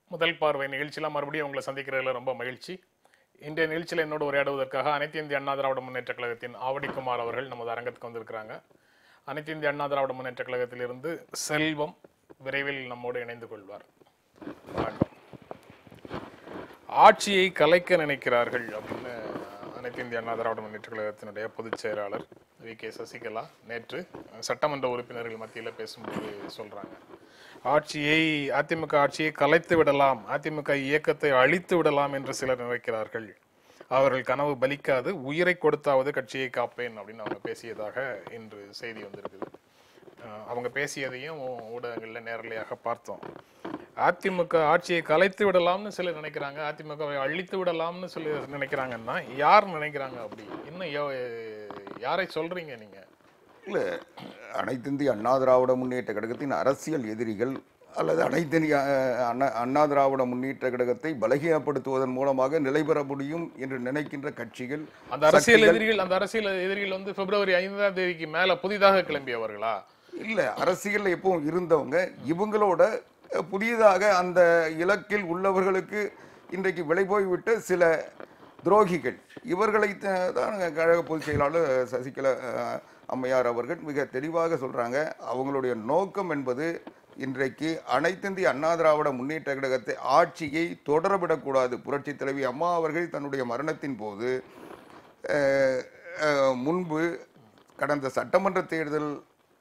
முதல் பார்வை நிகழ்ச்சியில் மறுபடியும் உங்களை சந்திக்கிறதுல ரொம்ப மகிழ்ச்சி இன்றைய நிகழ்ச்சியில் என்னோடு உரையாடுவதற்காக அனைத்து இந்திய அண்ணா திராவிட முன்னேற்ற கழகத்தின் ஆவடிக்குமார் அவர்கள் நமது அரங்கத்துக்கு வந்திருக்கிறாங்க அனைத்து இந்திய அண்ணா திராவிட முன்னேற்ற கழகத்திலிருந்து செல்வம் விரைவில் நம்மோடு இணைந்து கொள்வார் வணக்கம் ஆட்சியை கலைக்க நினைக்கிறார்கள் அப்படின்னு அனைத்து இந்திய அண்ணா திராவிட முன்னேற்ற கழகத்தினுடைய பொதுச் செயலாளர் வி கே சசிகலா நேற்று சட்டமன்ற உறுப்பினர்கள் மத்தியில் பேசும்போது சொல்றாங்க ஆட்சியை அதிமுக ஆட்சியை கலைத்து விடலாம் அதிமுக இயக்கத்தை அழித்து விடலாம் என்று சிலர் நினைக்கிறார்கள் அவர்கள் கனவு பலிக்காது உயிரை கொடுத்தாவது கட்சியை காப்பேன் அப்படின்னு அவங்க பேசியதாக இன்று செய்தி வந்திருக்குது அஹ் அவங்க பேசியதையும் ஊடகங்களில் நேரலையாக பார்த்தோம் அதிமுக ஆட்சியை கலைத்து விடலாம்னு சிலர் நினைக்கிறாங்க அதிமுகவை அழித்து விடலாம்னு சொல்லி நினைக்கிறாங்கன்னா யார் நினைக்கிறாங்க அப்படி இன்னும் யோ- யாரை சொல்றீங்க நீங்க இல்லை அனைத்து இந்திய அண்ணா திராவிட முன்னேற்ற கழகத்தின் அரசியல் எதிரிகள் அல்லது அனைத்து இந்திய அஹ், அண்ணா அண்ணா திராவிட முன்னேற்ற கழகத்தை பலகீனப்படுத்துவதன் மூலமாக நிலை பெற முடியும் என்று நினைக்கின்ற கட்சிகள் அந்த அரசியல் எதிரிகள் அந்த அரசியல் எதிரிகள் வந்து பிப்ரவரி ஐந்தாம் தேதிக்கு மேல புதிதாக கிளம்பியவர்களா இல்லை அரசியலில் எப்பவும் இருந்தவங்க இவங்களோட அஹ், புதியதாக அந்த இலக்கில் உள்ளவர்களுக்கு இன்றைக்கு விலை போய்விட்ட சில துரோகிகள் இவர்களை த- தான் கழக பொதுச் செயலாளர் சசிகலா அஹ், அம்மையார் அவர்கள் மிக தெளிவாக சொல்றாங்க அவங்களுடைய நோக்கம் என்பது இன்றைக்கு அனைத்திந்திய அண்ணா திராவிட முன்னேற்ற கழகத்தை ஆட்சியை தொடரவிடக்கூடாது புரட்சி தலைவி அம்மா அவர்கள் தன்னுடைய மரணத்தின் போது அஹ், அஹ், முன்பு கடந்த சட்டமன்ற தேர்தல்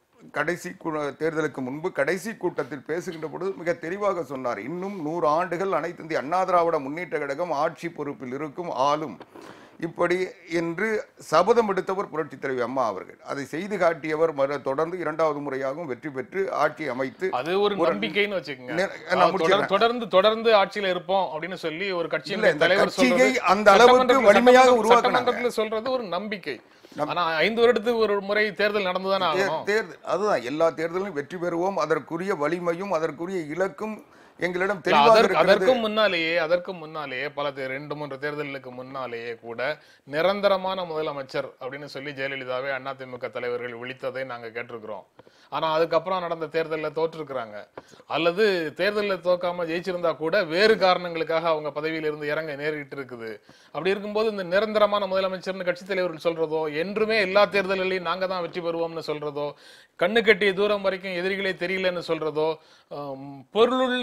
கடைசி கூ- தேர்தலுக்கு முன்பு கடைசி கூட்டத்தில் பேசுகின்ற பொழுது மிக தெளிவாக சொன்னார் இன்னும் நூறு ஆண்டுகள் அனைத்து இந்திய அண்ணா திராவிட முன்னேற்ற கழகம் ஆட்சி பொறுப்பில் இருக்கும் ஆளும் இப்படி என்று சபதம் எடுத்தவர் புரட்சித் தலைவி அம்மா அவர்கள் அதை செய்து காட்டியவர் மறு- தொடர்ந்து இரண்டாவது முறையாகவும் வெற்றி பெற்று ஆட்சி அமைத்து அது ஒரு நம்பிக்கைன்னு வச்சுக்கோங்க நே- நான் அதாவது முடிச்சிடுறேன். தொடர்- தொடர்ந்து தொடர்ந்து ஆட்சியில இருப்போம் அப்படின்னு சொல்லி ஒரு இல்ல, கட்சியின் இந்த தலைவர் கட்சியை சொல்றது அந்த அளவுக்கு சட்டமன்றத்துல- வலிமையாக சட்டமன்ற- உருவாக்குனாங்க. சட்டமன்றத்துல சொல்றது ஒரு நம்பிக்கை ஆனா ஐந்து வருடத்துக்கு ஒரு முறை தேர்தல் நடந்துதானே தே- ஆகணும் தேர்தல் அதுதான் எல்லா தேர்தலிலும் வெற்றி பெறுவோம் அதற்குரிய வலிமையும் அதற்குரிய இலக்கும் எங்களிடம் இல்ல, தெளிவாக அதற்கு- இருக்கிறது அதற்கும் முன்னாலேயே அதற்கும் முன்னாலேயே பல தே- ரெண்டு மூன்று தேர்தலுக்கு முன்னாலேயே கூட நிரந்தரமான முதலமைச்சர் அப்படின்னு சொல்லி ஜெயலலிதாவே அதிமுக தலைவர்கள் விழித்ததை நாங்க கேட்டிருக்கிறோம் ஆனா அதுக்கப்புறம் நடந்த தேர்தலில் தோற்றிருக்கிறாங்க அல்லது தேர்தலில் தோக்காம ஜெயிச்சிருந்தா கூட வேறு காரணங்களுக்காக அவங்க பதவியில இருந்து இறங்க நேரிட்டு இருக்குது அப்படி இருக்கும்போது இந்த நிரந்தரமான முதலமைச்சர்னு கட்சித் தலைவர்கள் சொல்றதோ என்றுமே எல்லா தேர்தல்களையும் நாங்க தான் வெற்றி பெறுவோம்னு சொல்றதோ கண்ணு கட்டிய தூரம் வரைக்கும் எதிரிகளே தெரியலன்னு சொல்றதோ ஆம், பொருளுள்ள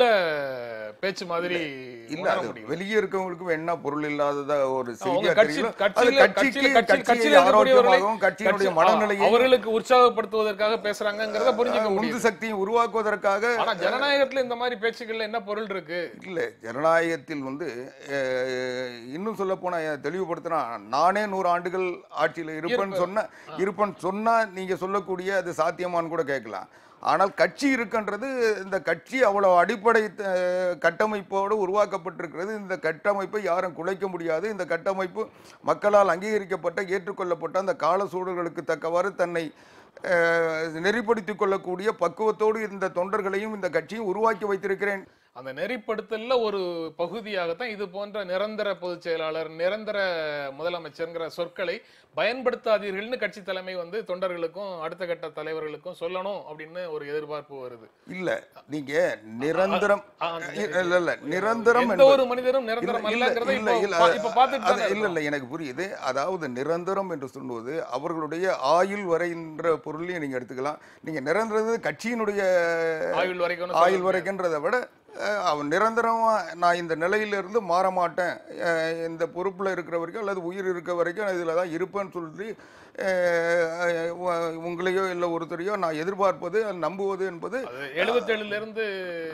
பேச்சு மாதிரி இல்ல உணர அது முடியுது. வெளியே இருக்கவங்களுக்கு வேணா பொருள் இல்லாததா ஒரு அவங்க செய்தியா கட்சி தெரியல அது கட்சியில கட்சிக்கு கட்சியில கட்சி- கட்சியை கட்சியில இருக்கக்கூடியவர்களை ஆரோக்கியமாகவும் கட்சியினுடைய கட்சி- மனநிலையை அவர்களுக்கு உற்சாகப்படுத்துவதற்காக பேசுறாங்கிறத புரிஞ்சுக்க உந்து முடியுது சக்தியை உருவாக்குவதற்காக ஆனா ஜனநாயகத்துல இந்த மாதிரி பேச்சுக்கள்ல என்ன பொருள் இருக்கு இல்ல ஜனநாயகத்தில் வந்து அஹ், இன்னும் சொல்ல போனா தெளிவுபடுத்தினா நானே நூறு ஆண்டுகள் ஆட்சியில் இருப்பேன்னு சொன்ன இருப்பேன்னு சொன்னா நீங்க சொல்லக்கூடிய அது சாத்தியமான்னு கூட கேட்கலாம் ஆனால் கட்சி இருக்குன்றது இந்த கட்சி அவ்வளவு அடிப்படை அஹ், கட்டமைப்போடு உருவாக்கப்பட்டிருக்கிறது இந்த கட்டமைப்பை யாரும் குலைக்க முடியாது இந்த கட்டமைப்பு மக்களால் அங்கீகரிக்கப்பட்ட ஏற்றுக்கொள்ளப்பட்ட அந்த கால சூழல்களுக்கு தக்கவாறு தன்னை அஹ், நெறிப்படுத்திக் கொள்ளக்கூடிய பக்குவத்தோடு இந்த தொண்டர்களையும் இந்த கட்சியும் உருவாக்கி வைத்திருக்கிறேன் அந்த நெறிப்படுத்தல்ல ஒரு பகுதியாகத்தான் இது போன்ற நிரந்தர பொதுச் செயலாளர் நிரந்தர முதலமைச்சர்ங்கிற சொற்களை பயன்படுத்தாதீர்கள்னு கட்சி தலைமை வந்து தொண்டர்களுக்கும் அடுத்த கட்ட தலைவர்களுக்கும் சொல்லணும் அப்படின்னு ஒரு எதிர்பார்ப்பு வருது இல்ல நீங்க நிரந்தரம் ஆ, இல்ல இல்ல நிரந்தரம் எந்த என்பது- ஒரு மனிதரும் நிரந்தரம் இல்ல, அல்லங்கிறத இல்ல, இப்போ இல்ல, பா- அது- இப்ப பார்த்துட்டு அது தானே இல்ல இல்ல எனக்கு புரியுது அதாவது நிரந்தரம் என்று சொல்லுவது அவர்களுடைய ஆயுள் வரைன்ற பொருளையும் நீங்க எடுத்துக்கலாம் நீங்க நிரந்தரம் கட்சியினுடைய ஆயுள் வரைக்கும் ஆயுள் வரைக்குன்றதை விட அஹ், அவன் நிரந்தரமா நான் இந்த நிலையிலிருந்து மாற மாட்டேன் அஹ், இந்த பொறுப்புல இருக்கிற வரைக்கும் அல்லது உயிர் இருக்க வரைக்கும் நான் இதில் தான் இருப்பேன்னு சொல்லி அஹ், உ- உங்களையோ இல்லை ஒருத்தரையோ நான் எதிர்பார்ப்பது நம்புவது என்பது எழுபத்தேழுல இருந்து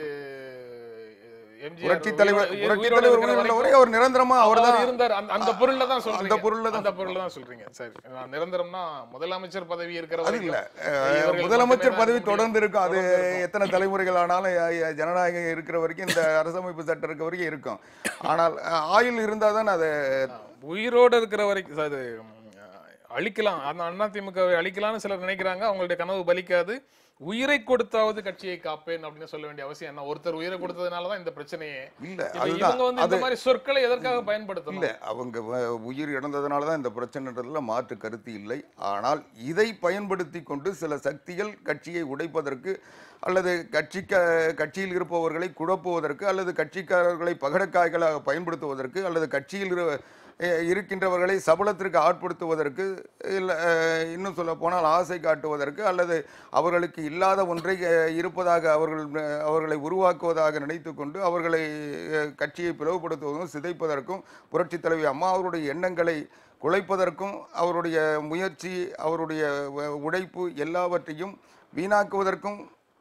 எம்ஜிஆர் புரட்சி தலைவர் உயிரோட- புரட்சி உயிரோட தலைவர் இருக்கிற உயிரிழந்த வரை வரைக்கும் அவர் நிரந்தரமா அவர் அவர் தான் இருந்தார் அந்த- அந்த பொருள்ல தான் சொல்றீங்க அந்த பொருள்ல தான் அந்த பொருள்ல தான் சொல்றீங்க சரி நான் நிரந்தரம்னா முதலமைச்சர் பதவி இருக்கிற அது வரைக்கும் இல்ல இவர்கள் முதலமைச்சர் மட்டுமே பதவி தான் தொடர்ந்து இருக்கும் அது தொடர்ந்து இருக்கும். எத்தனை தலைமுறைகள் ஆனாலும் அஹ், அஹ், ஜனநாயகம் இருக்கிற வரைக்கும் இந்த அரசமைப்பு சட்டம் இருக்க வரைக்கும் இருக்கும் ஆனால் அஹ், ஆயுள் இருந்தால் தான் அது உயிரோட இருக்கிற வரைக்கும் அது ம், அழிக்கலாம் அந்த அதிமுகவை அழிக்கலாம்னு சிலர் நினைக்கிறாங்க அவங்களுடைய கனவு பலிக்காது உயிரை கொடுத்தாவது கட்சியை காப்பேன் அப்படின்னு சொல்ல வேண்டிய அவசியம் என்ன ஒருத்தர் உயிரை கொடுத்ததுனால தான் இந்த பிரச்சனையே இல்ல இப்ப அதுதான் இவங்க வந்து இந்த அது மாதிரி சொற்களை எதற்காக பயன்படுத்தணும் இல்ல அவங்க வ- உயிர் இழந்ததுனால தான் இந்த பிரச்சனைன்றதுல மாற்று கருத்து இல்லை ஆனால் இதை பயன்படுத்தி கொண்டு சில சக்திகள் கட்சியை உடைப்பதற்கு அல்லது கட்சிக்க கட்சியில் இருப்பவர்களை குழப்புவதற்கு அல்லது கட்சிக்காரர்களை பகடக்காய்களாக பயன்படுத்துவதற்கு அல்லது கட்சியில் இரு அஹ் இருக்கின்றவர்களை சபலத்திற்கு ஆட்படுத்துவதற்கு இல்லை இன்னும் சொல்ல போனால் ஆசை காட்டுவதற்கு அல்லது அவர்களுக்கு இல்லாத ஒன்றை அஹ், இருப்பதாக அவர்கள் அஹ், அவர்களை உருவாக்குவதாக நினைத்து கொண்டு அவர்களை அஹ், கட்சியை பிளவுபடுத்துவதும் சிதைப்பதற்கும் புரட்சித் தலைவி அம்மா அவருடைய எண்ணங்களை குலைப்பதற்கும் அவருடைய முயற்சி அவருடைய வ- உழைப்பு எல்லாவற்றையும் வீணாக்குவதற்கும்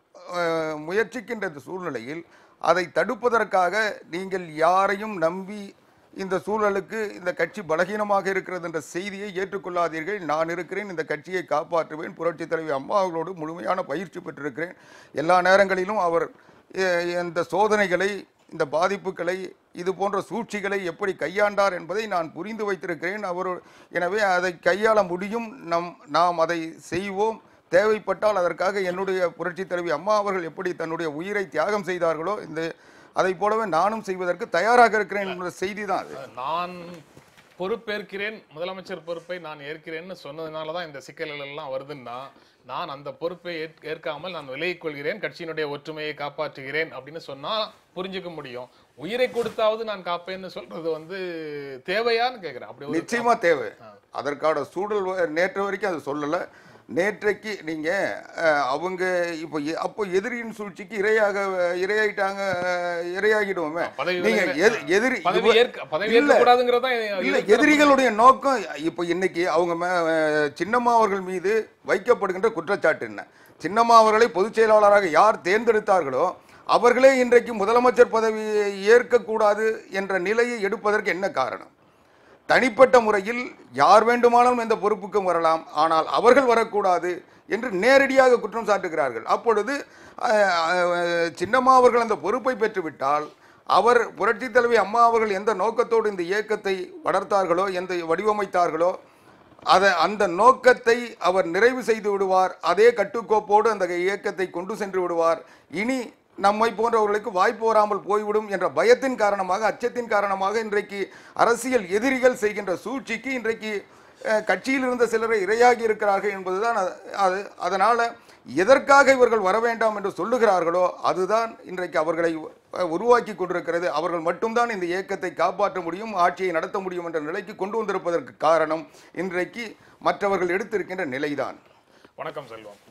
அஹ், முயற்சிக்கின்ற இந்த சூழ்நிலையில் அதை தடுப்பதற்காக நீங்கள் யாரையும் நம்பி இந்த சூழலுக்கு இந்த கட்சி பலகீனமாக இருக்கிறது என்ற செய்தியை ஏற்றுக்கொள்ளாதீர்கள் நான் இருக்கிறேன் இந்த கட்சியை காப்பாற்றுவேன் புரட்சித் தலைவி அம்மா அவர்களோடு முழுமையான பயிற்சி பெற்றிருக்கிறேன் எல்லா நேரங்களிலும் அவர் அஹ், இந்த சோதனைகளை இந்த பாதிப்புகளை இது போன்ற சூழ்ச்சிகளை எப்படி கையாண்டார் என்பதை நான் புரிந்து வைத்திருக்கிறேன் அவர் எனவே அதை கையாள முடியும் நம் நாம் அதை செய்வோம் தேவைப்பட்டால் அதற்காக என்னுடைய புரட்சித் தலைவி அம்மா அவர்கள் எப்படி தன்னுடைய உயிரை தியாகம் செய்தார்களோ இந்த அதை போலவே நானும் செய்வதற்கு தயாராக இருக்கிறேன் என்ற செய்தி தான் அது நான் பொறுப்பேற்கிறேன் முதலமைச்சர் பொறுப்பை நான் ஏற்கிறேன்னு சொன்னதுனால தான் இந்த சிக்கல்கள் எல்லாம் வருதுன்னா நான் அந்த பொறுப்பை ஏற்- ஏற்காமல் நான் விலகிக் கொள்கிறேன் கட்சியினுடைய ஒற்றுமையை காப்பாற்றுகிறேன் அப்படின்னு சொன்னா புரிஞ்சுக்க முடியும் உயிரை கொடுத்தாவது நான் காப்பேன்னு சொல்றது வந்து தேவையான்னு கேக்குறேன் அப்படி ஒரு நிச்சயமா தேவை அதற்கான சூழல் வ- நேற்று வரைக்கும் அது சொல்லல நேற்றைக்கு நீங்க அஹ், அவங்க இப்போ எ- அப்போ எதிரியின் சூழ்ச்சிக்கு இரையாக இரையாயிட்டாங்க அஹ், இரையாகிடுவோமே பதவி நீங்க விலகுற- எது- எதிரி பதவி இவ- ஏற்க பதவி இல்ல. ஏற்க கூடாதுங்கிறதா இல்ல எதிரிகளுடைய நோக்கம் இப்போ இன்னைக்கு அவங்க மே- அஹ், சின்னம்மா அவர்கள் மீது வைக்கப்படுகின்ற குற்றச்சாட்டு என்ன சின்னம்மா அவர்களை பொதுச் செயலாளராக யார் தேர்ந்தெடுத்தார்களோ அவர்களே இன்றைக்கு முதலமைச்சர் பதவியை ஏற்கக்கூடாது என்ற நிலையை எடுப்பதற்கு என்ன காரணம் தனிப்பட்ட முறையில் யார் வேண்டுமானாலும் இந்த பொறுப்புக்கும் வரலாம் ஆனால் அவர்கள் வரக்கூடாது என்று நேரடியாக குற்றம் சாட்டுகிறார்கள் அப்பொழுது அஹ், அஹ், சின்னம்மா அவர்கள் அந்த பொறுப்பை பெற்றுவிட்டால் அவர் புரட்சித் தலைவி அம்மா அவர்கள் எந்த நோக்கத்தோடு இந்த இயக்கத்தை வளர்த்தார்களோ எந்த வடிவமைத்தார்களோ அதை அந்த நோக்கத்தை அவர் நிறைவு செய்து விடுவார் அதே கட்டுக்கோப்போடு அந்த இயக்கத்தை கொண்டு சென்று விடுவார் இனி நம்மை போன்றவர்களுக்கு வாய்ப்பு வராமல் போய்விடும் என்ற பயத்தின் காரணமாக அச்சத்தின் காரணமாக இன்றைக்கு அரசியல் எதிரிகள் செய்கின்ற சூழ்ச்சிக்கு இன்றைக்கு அஹ், கட்சியில் இருந்த சிலரை இரையாகி இருக்கிறார்கள் என்பதுதான் அது- அது அதனால எதற்காக இவர்கள் வர வேண்டாம் என்று சொல்லுகிறார்களோ அதுதான் இன்றைக்கு அவர்களை அஹ், உருவாக்கி கொண்டிருக்கிறது அவர்கள் மட்டும்தான் இந்த இயக்கத்தை காப்பாற்ற முடியும் ஆட்சியை நடத்த முடியும் என்ற நிலைக்கு கொண்டு வந்திருப்பதற்கு காரணம் இன்றைக்கு மற்றவர்கள் எடுத்திருக்கின்ற நிலைதான் வணக்கம் செல்வம்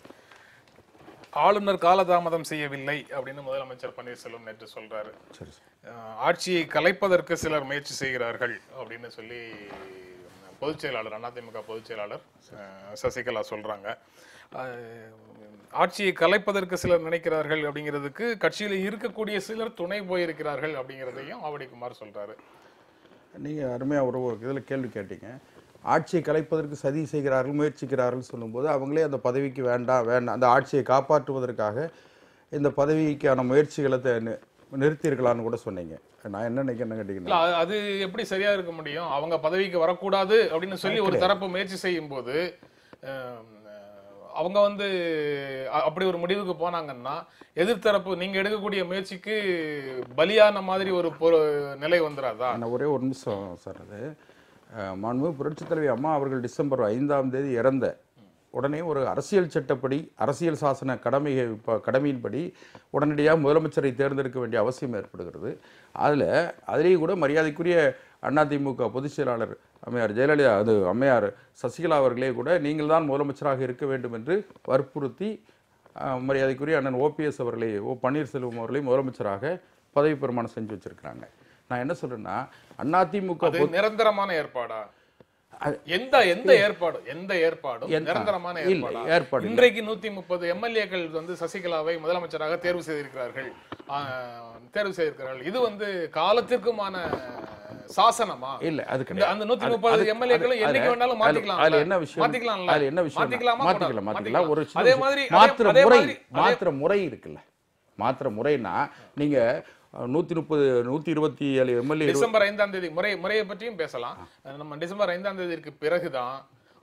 ஆளுநர் காலதாமதம் செய்யவில்லை அப்படின்னு முதலமைச்சர் பன்னீர்செல்வம் நேற்று சொல்றாரு சரி அஹ், ஆட்சியை கலைப்பதற்கு சிலர் முயற்சி செய்கிறார்கள் அப்படின்னு சொல்லி பொதுச் செயலாளர் அதிமுக பொதுச் செயலாளர் அஹ், சசிகலா சொல்றாங்க அஹ், ஆட்சியை கலைப்பதற்கு சிலர் நினைக்கிறார்கள் அப்படிங்கிறதுக்கு கட்சியில் இருக்கக்கூடிய சிலர் துணை போயிருக்கிறார்கள் அப்படிங்கிறதையும் ஆவடிக்குமார் சொல்றாரு நீங்கள் அருமையாக ஒரு ஒரு இதில் கேள்வி கேட்டீங்க ஆட்சியை கலைப்பதற்கு சதி செய்கிறார்கள் முயற்சிக்கிறார்கள் சொல்லும்போது அவங்களே அந்த பதவிக்கு வேண்டாம் வேண்டாம் அந்த ஆட்சியை காப்பாற்றுவதற்காக இந்த பதவிக்கான முயற்சிகளை த- நி- நிறுத்தியிருக்கலாம்னு கூட சொன்னீங்க நான் என்ன நினைக்கிறேன்னு இல்ல கேட்டிங்கன்னா அது- அது எப்படி சரியா இருக்க முடியும் அவங்க பதவிக்கு வரக்கூடாது அப்படின்னு சொல்லி ஒரு தரப்பு முயற்சி செய்யும் போது அஹ், அவங்க வந்து அ- அப்படி ஒரு முடிவுக்கு போனாங்கன்னா எதிர்த்தரப்பு நீங்க எடுக்கக்கூடிய முயற்சிக்கு பலியான மாதிரி ஒரு பொ- நிலை வந்துராதா நான் ஒரே ஒரு நிமிஷம் சார் அது அஹ், மாண்புமிகு புரட்சித் தலைவி அம்மா அவர்கள் டிசம்பர் ஐந்தாம் தேதி இறந்த உடனே ஒரு அரசியல் சட்டப்படி அரசியல் சாசன கடமை ப- கடமையின்படி உடனடியாக முதலமைச்சரை தேர்ந்தெடுக்க வேண்டிய அவசியம் ஏற்படுகிறது அதில் அதிலேயும் கூட மரியாதைக்குரிய அதிமுக பொதுச் செயலாளர் அம்மையார் ஜெயலலிதா அது அம்மையார் சசிகலா அவர்களே கூட நீங்கள் தான் முதலமைச்சராக இருக்க வேண்டும் என்று வற்புறுத்தி அஹ், மரியாதைக்குரிய அண்ணன் ஓபிஎஸ் அவர்களை ஓ பன்னீர்செல்வம் அவர்களை முதலமைச்சராக பதவி பிரமாணம் செஞ்சு வச்சிருக்கிறாங்க நான் என்ன சொல்றேன்னா அதிமுக அது நிரந்தரமான ஏற்பாடா அது- எந்த எந்த ஏற்பாடு எந்த ஏற்பாடும் எந்த- நிரந்தரமான இல்லை, ஏற்பாடா ஏற்பாடு இல்லை. இன்றைக்கு நூத்தி முப்பது எம்எல்ஏக்கள் வந்து சசிகலாவை முதலமைச்சராக தேர்வு செய்திருக்கிறார்கள் ஆஹ், தேர்வு செய்திருக்கிறார்கள் இது வந்து காலத்திற்குமான சாசனமா இல்ல அது இந்த கிடையாது அந்த நூத்தி அது- முப்பது அது- எம்எல்ஏக்களும் அது- என்னைக்கு வேணாலும் அதுல- மாத்திக்கலாம் அதுல என்ன விஷயம் மாத்திக்கலாம்ல அதுல என்ன விஷயம் மாத்திக்கலாமா மாத்திக்கலாம் மாத்திக்கலாம் ஒரு சின்ன அதே விஷயம். மாதிரி மாத்திர அதே முறை மாதிரி அதே- மாத்திர முறை இருக்குல்ல மாத்திர முறைனா நீங்க அஹ், நூத்தி முப்பது நூத்தி இருபத்தி ஏழு எம்எல்ஏ டிசம்பர் ஐந்தாம் தேதி முறை முறையை பற்றியும் பேசலாம் நம்ம டிசம்பர் ஐந்தாம் தேதிக்கு பிறகுதான்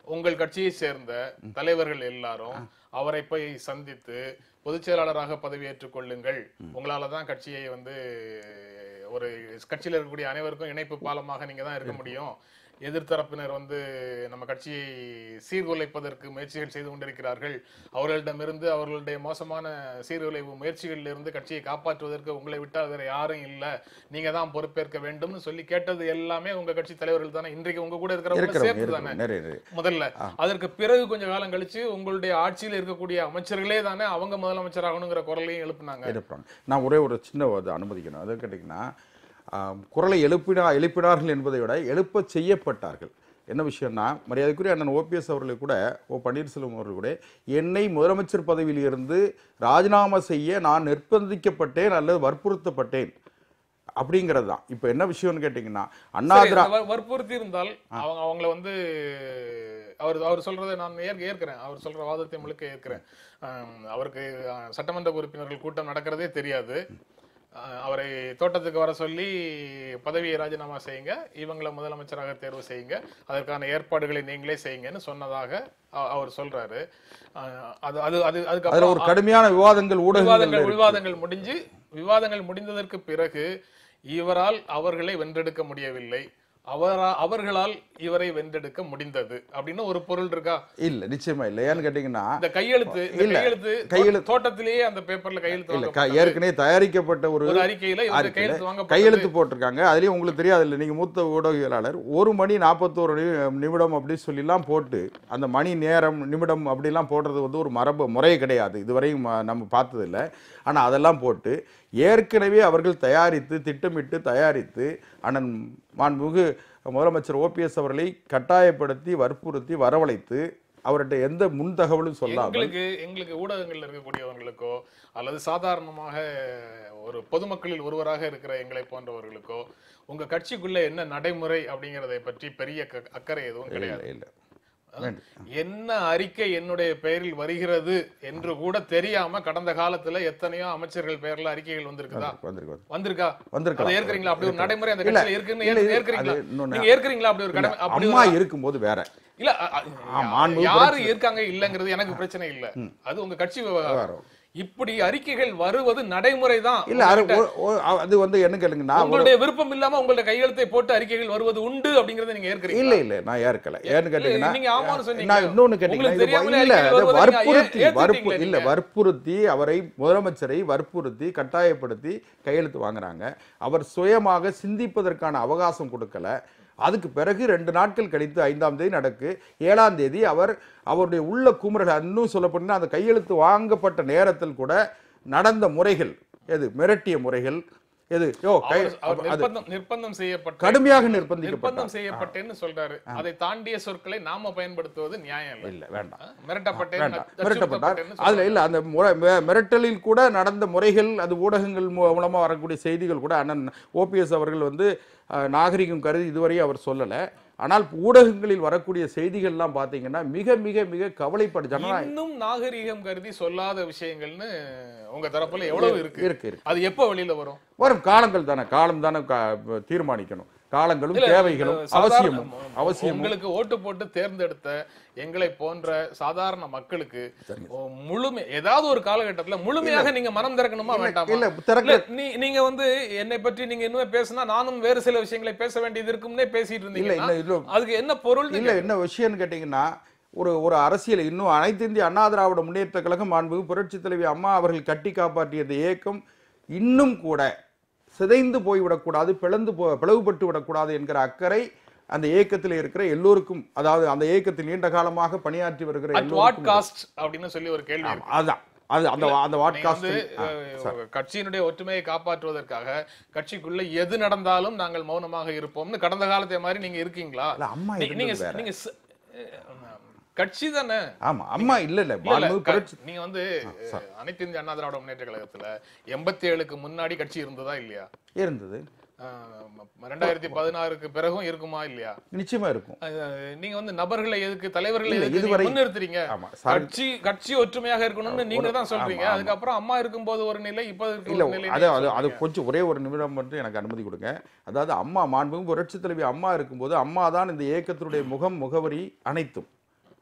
உங்கள் கட்சியை சேர்ந்த தலைவர்கள் எல்லாரும் அவரை போய் சந்தித்து பொதுச் செயலாளராக பதவியேற்றுக் கொள்ளுங்கள் உங்களால தான் கட்சியை வந்து ஒரு கட்சியில் இருக்கக்கூடிய அனைவருக்கும் இணைப்பு பாலமாக நீங்க தான் இருக்க முடியும் எதிர்த்தரப்பினர் வந்து நம்ம கட்சியை சீர்குலைப்பதற்கு முயற்சிகள் செய்து கொண்டிருக்கிறார்கள் அவர்களிடமிருந்து அவர்களுடைய மோசமான சீர்குலைவு முயற்சிகளிலிருந்து கட்சியை காப்பாற்றுவதற்கு உங்களை விட்டால் வேற யாரும் இல்ல நீங்க தான் பொறுப்பேற்க வேண்டும்னு சொல்லி கேட்டது எல்லாமே உங்க கட்சி தலைவர்கள் தானே இன்றைக்கு உங்க கூட இருக்கிறவங்க இருக்கிறவங்க சேர்த்து தானே இருக்கிறவங்க, நிறைய நிறைய. முதல்ல அதற்கு பிறகு கொஞ்ச காலம் கழிச்சு உங்களுடைய ஆட்சியில் இருக்கக்கூடிய அமைச்சர்களே தானே அவங்க முதலமைச்சர் ஆகணுங்கிற குரலையும் எழுப்புனாங்க இருப்பாங்க நான் ஒரே ஒரு சின்ன இது அனுமதிக்கணும் அது கேட்டிங்கன்னா ஆம், குரலை எழுப்பினா எழுப்பினார்கள் என்பதை விட எழுப்ப செய்யப்பட்டார்கள் என்ன விஷயம்னா மரியாதைக்குரிய அண்ணன் ஓபிஎஸ் அவர்களை கூட ஓ பன்னீர்செல்வம் அவர்கள் கூட என்னை முதலமைச்சர் பதவியில் இருந்து ராஜினாமா செய்ய நான் நிர்பந்திக்கப்பட்டேன் அல்லது வற்புறுத்தப்பட்டேன் அப்படிங்கிறது தான் இப்போ என்ன விஷயம்னு கேட்டிங்கன்னா அண்ணா சரி, திரா இந்த வ- வற்புறுத்தி இருந்தால் அவங்க அவங்கள வந்து அவர் அவர் சொல்றதை நான் ஏற்க ஏற்கிறேன் அவர் சொல்ற வாதத்தை முழுக்க ஏற்கிறேன் ஆம், அவருக்கு ஆ, சட்டமன்ற உறுப்பினர்கள் கூட்டம் நடக்கிறதே தெரியாது ஆ, அவரை தோட்டத்துக்கு வர சொல்லி பதவியை ராஜினாமா செய்யுங்க இவங்கள முதலமைச்சராக தேர்வு செய்யுங்க அதற்கான ஏற்பாடுகளை நீங்களே செய்யுங்கன்னு சொன்னதாக அ- அவர் சொல்றாரு ஆ, அது அது அது அதுல அதுக்கப்புறம் ஒரு கடுமையான விவாதங்கள் ஊடகங்கள் விவாதங்கள் விவாதங்கள் முடிஞ்சு விவாதங்கள் முடிந்ததற்கு பிறகு இவரால் அவர்களை வென்றெடுக்க முடியவில்லை அவரா அவர்களால் இவரை வென்றெடுக்க முடிந்தது அப்படின்னு ஒரு பொருள் இருக்கா இல்ல நிச்சயமா இல்லை ஏன்னு கேட்டிங்கன்னா இந்த கையெழுத்து இந்த இல்ல, கையெழுத்து கையெழுத்து- தோட்டத்திலேயே அந்த பேப்பர்ல கையெழுத்து இல்ல க- வாங்கப்பட்டது. ஏற்கனவே தயாரிக்கப்பட்ட ஒரு ஒரு அறிக்கையில இவங்க அறிக்கையில கையெழுத்து வாங்க கையெழுத்து போட்டிருக்காங்க அதுலயும் உங்களுக்கு தெரியாது இல்லை நீங்க மூத்த ஊடகவியலாளர் ஒரு மணி நாற்பத்தோரு நி- நிமிடம் அப்படி சொல்லிலாம் போட்டு அந்த மணி நேரம் நிமிடம் அப்படிலாம் போடுறது வந்து ஒரு மரபு முறை கிடையாது இதுவரையும் ம- நம்ம பார்த்ததில்ல ஆனா அதெல்லாம் போட்டு ஏற்கனவே அவர்கள் தயாரித்து திட்டமிட்டு தயாரித்து அண்ணன் மாண்புமிகு முதலமைச்சர் ஓபிஎஸ் அவர்களை கட்டாயப்படுத்தி வற்புறுத்தி வரவழைத்து அவர்கிட்ட எந்த முன் தகவலும் சொல்லாமல் எங்களுக்கு எங்களுக்கு ஊடகங்கள்ல இருக்கக்கூடியவங்களுக்கோ அல்லது சாதாரணமாக ஒரு பொதுமக்களில் ஒருவராக இருக்கிற எங்களை போன்றவர்களுக்கோ உங்க கட்சிக்குள்ள என்ன நடைமுறை அப்படிங்கறதை பற்றி பெரிய க- அக்கறை எதுவும் கிடையாது இல்லை இல்லை என்ன அறிக்கை என்னுடைய பெயரில் வருகிறது என்று கூட தெரியாம கடந்த காலத்துல எத்தனையோ அமைச்சர்கள் பெயர்ல அறிக்கைகள் வந்திருக்குதா வந்திருக்கு வந்து வந்திருக்கா வந்திருக்கலாம். அதை ஏற்கறீங்களா அப்படி ஒரு நடைமுறை அந்த இல்ல, கட்சியில இருக்குன்னு இல்ல, ஏற்க- இது- ஏற்கறீங்களா அது இன்னொன்னு- நீங்க ஏற்கறீங்களா அப்படி ஒரு கடமை அப்படி அம்மா ஒரு- இருக்கும்போது வேற இல்ல அ- அ- மாண்பு யாரு இருக்காங்க இல்லங்கிறது எனக்கு பிரச்சனை இல்ல அது உங்க கட்சி விவகாரம் விவகாரம். இப்படி அறிக்கைகள் வருவது நடைமுறை தான் இல்ல அது ஒ- ஒ- அது வந்து என்ன கேளுங்கன்னா ஒரு- உங்களுடைய விருப்பம் இல்லாம உங்களுடைய கையெழுத்தை போட்டு அறிக்கைகள் வருவது உண்டு அப்படிங்கறத நீங்க ஏற்கறீங்க இல்ல இல்ல நான் ஏற்கல ஏன்னு கேட்டீங்கன்னா நீங்க ஆமான்னு சொன்னீங்க. நான் இன்னொன்னு கேட்டீங்கன்னா உங்களுக்கு இது தெரியாமலே இல்ல அறிக்கைகள் அது வருவதை நீங்க வற்புறுத்தி ஏ- வற்பு ஏத்துக்கிட்டீங்களா இல்ல நீங்க? வற்புறுத்தி அவரை முதலமைச்சரை வற்புறுத்தி கட்டாயப்படுத்தி கையெழுத்து வாங்குறாங்க அவர் சுயமாக சிந்திப்பதற்கான அவகாசம் கொடுக்கல அதுக்கு பிறகு ரெண்டு நாட்கள் கழித்து ஐந்தாம் தேதி நடக்கு ஏழாம் தேதி அவர் அவருடைய உள்ள குமுறல் இன்னும் சொல்லப்போனா அந்த கையெழுத்து வாங்கப்பட்ட நேரத்தில் கூட நடந்த முறைகள் எது மிரட்டிய முறைகள் எது யோ கை அவர் அவர் அது நிர்பந்தம் நிர்பந்தம் செய்யப்பட்ட கடுமையாக நிர்பந்தம் நிர்பந்திக்கப்பட்டார் செய்யப்பட்டேன்னு சொல்றாரு அதை தாண்டிய சொற்களை நாம பயன்படுத்துவது நியாயம் இல்ல இல்ல வேண்டாம் ஆ? மிரட்டப்பட்டேன் வேண்டாம் அச்சுறுத்தப்பட்டேன்னு மிரட்டப்பட்டார் சொல்றாரு. அதுல இல்ல அந்த முறை- மி- மிரட்டலில் கூட நடந்த முறைகள் அது ஊடகங்கள் மூ- மூலமா வரக்கூடிய செய்திகள் கூட அண்ணன் ஓபிஎஸ் அவர்கள் வந்து அஹ், நாகரிகம் கருதி இதுவரை அவர் சொல்லல ஆனால் ஊடகங்களில் வரக்கூடிய செய்திகள்லாம் பாத்தீங்கன்னா மிக மிக மிக கவலைப்படு ஜனநாயகம் இன்னும் நாகரீகம் கருதி சொல்லாத விஷயங்கள்னு உங்க தரப்புல எவ்வளவு இருக்கு இருக்கு இருக்கு அது எப்ப வெளியில வரும் வரும் காலங்கள் தானே காலம் தானே கா- தீர்மானிக்கணும் காலங்களும் இல்ல, தேவைகளும் சாதாரண- அவசியமும் அவசியமும் உங்களுக்கு ஓட்டு போட்டு தேர்ந்தெடுத்த எங்களை போன்ற சாதாரண மக்களுக்கு முழுமை ஏதாவது ஒரு காலகட்டத்துல முழுமையாக நீங்க மனம் திறக்கணுமா வேண்டாமா இல்ல திறக்க இல்ல நீ நீங்க வந்து என்னை பற்றி நீங்க இன்னுமே பேசினா நானும் வேறு சில விஷயங்களை பேச வேண்டியது இருக்கும்னே பேசிட்டு இல்ல இருந்தீங்கன்னா இல்ல இல்ல அதுக்கு என்ன பொருள் இல்ல என்ன விஷயம்னு கேட்டீங்கன்னா ஒரு ஒரு அரசியல் இன்னும் அனைத்து இந்திய அண்ணா திராவிட முன்னேற்ற கழகம் மாண்புமிகு புரட்சி தலைவி அம்மா அவர்கள் கட்டி காப்பாற்றிய இந்த இயக்கம் இன்னும் கூட சிதைந்து போய்விடக்கூடாது பிளந்து போ பிளவுபட்டு விடக்கூடாது என்கிற அக்கறை அந்த இயக்கத்தில் இருக்கிற எல்லோருக்கும் அதாவது அந்த இயக்கத்தில் நீண்ட காலமாக பணியாற்றி வருகிற அட் வாட் எல்லோருக்கும் காஸ்ட் அப்படின்னு சொல்லி ஒரு கேள்வி ஆமா, இருக்கு அதுதான் அது அந்த அந்த வாட் நீங்க வந்து காஸ்ட் அஹ், கட்சியினுடைய ஒற்றுமையை காப்பாற்றுவதற்காக கட்சிக்குள்ள எது நடந்தாலும் நாங்கள் மௌனமாக இருப்போம்னு கடந்த காலத்தை மாதிரி நீங்க இருக்கீங்களா இல்ல, அம்மா நீ- நீங்க இருந்தது வேற. நீங்க ச- அஹ், கட்சி தானே ஆமா அம்மா இல்ல இல்ல இல்ல, இல்ல, மாண்புமிகு க- புரட்சி நீங்க வந்து அஹ், அனைத்து இந்திய அண்ணா திராவிட முன்னேற்ற கழகத்துல எண்பத்தி ஏழுக்கு முன்னாடி கட்சி இருந்ததா இல்லையா இருந்தது அஹ், ரெண்டாயிரத்தி பதினாறுக்கு பிறகும் இருக்குமா இல்லையா நிச்சயமா இருக்கும் அஹ், நீங்க வந்து நபர்களை எதுக்கு தலைவர்களை இல்ல, எதுக்கு இதுவரை- நீங்க முன்னிறுத்துறீங்க ஆமா சாரி கட்சி கட்சி ஒற்றுமையாக இருக்கணும்னு நீங்க தான் சொல்றீங்க ஆமா, ஆமா. அதுக்கப்புறம் அம்மா இருக்கும்போது ஒரு நிலை இப்ப இருக்கு இல்ல ஒரு நிலை அது அது அது கொஞ்சம் ஒரே ஒரு நிமிடம் மட்டும் எனக்கு அனுமதி கொடுங்க அதாவது அம்மா மாண்புமிகு புரட்சி தலைவி அம்மா இருக்கும்போது அம்மா தான் இந்த இயக்கத்தினுடைய முகம் முகவரி அனைத்தும்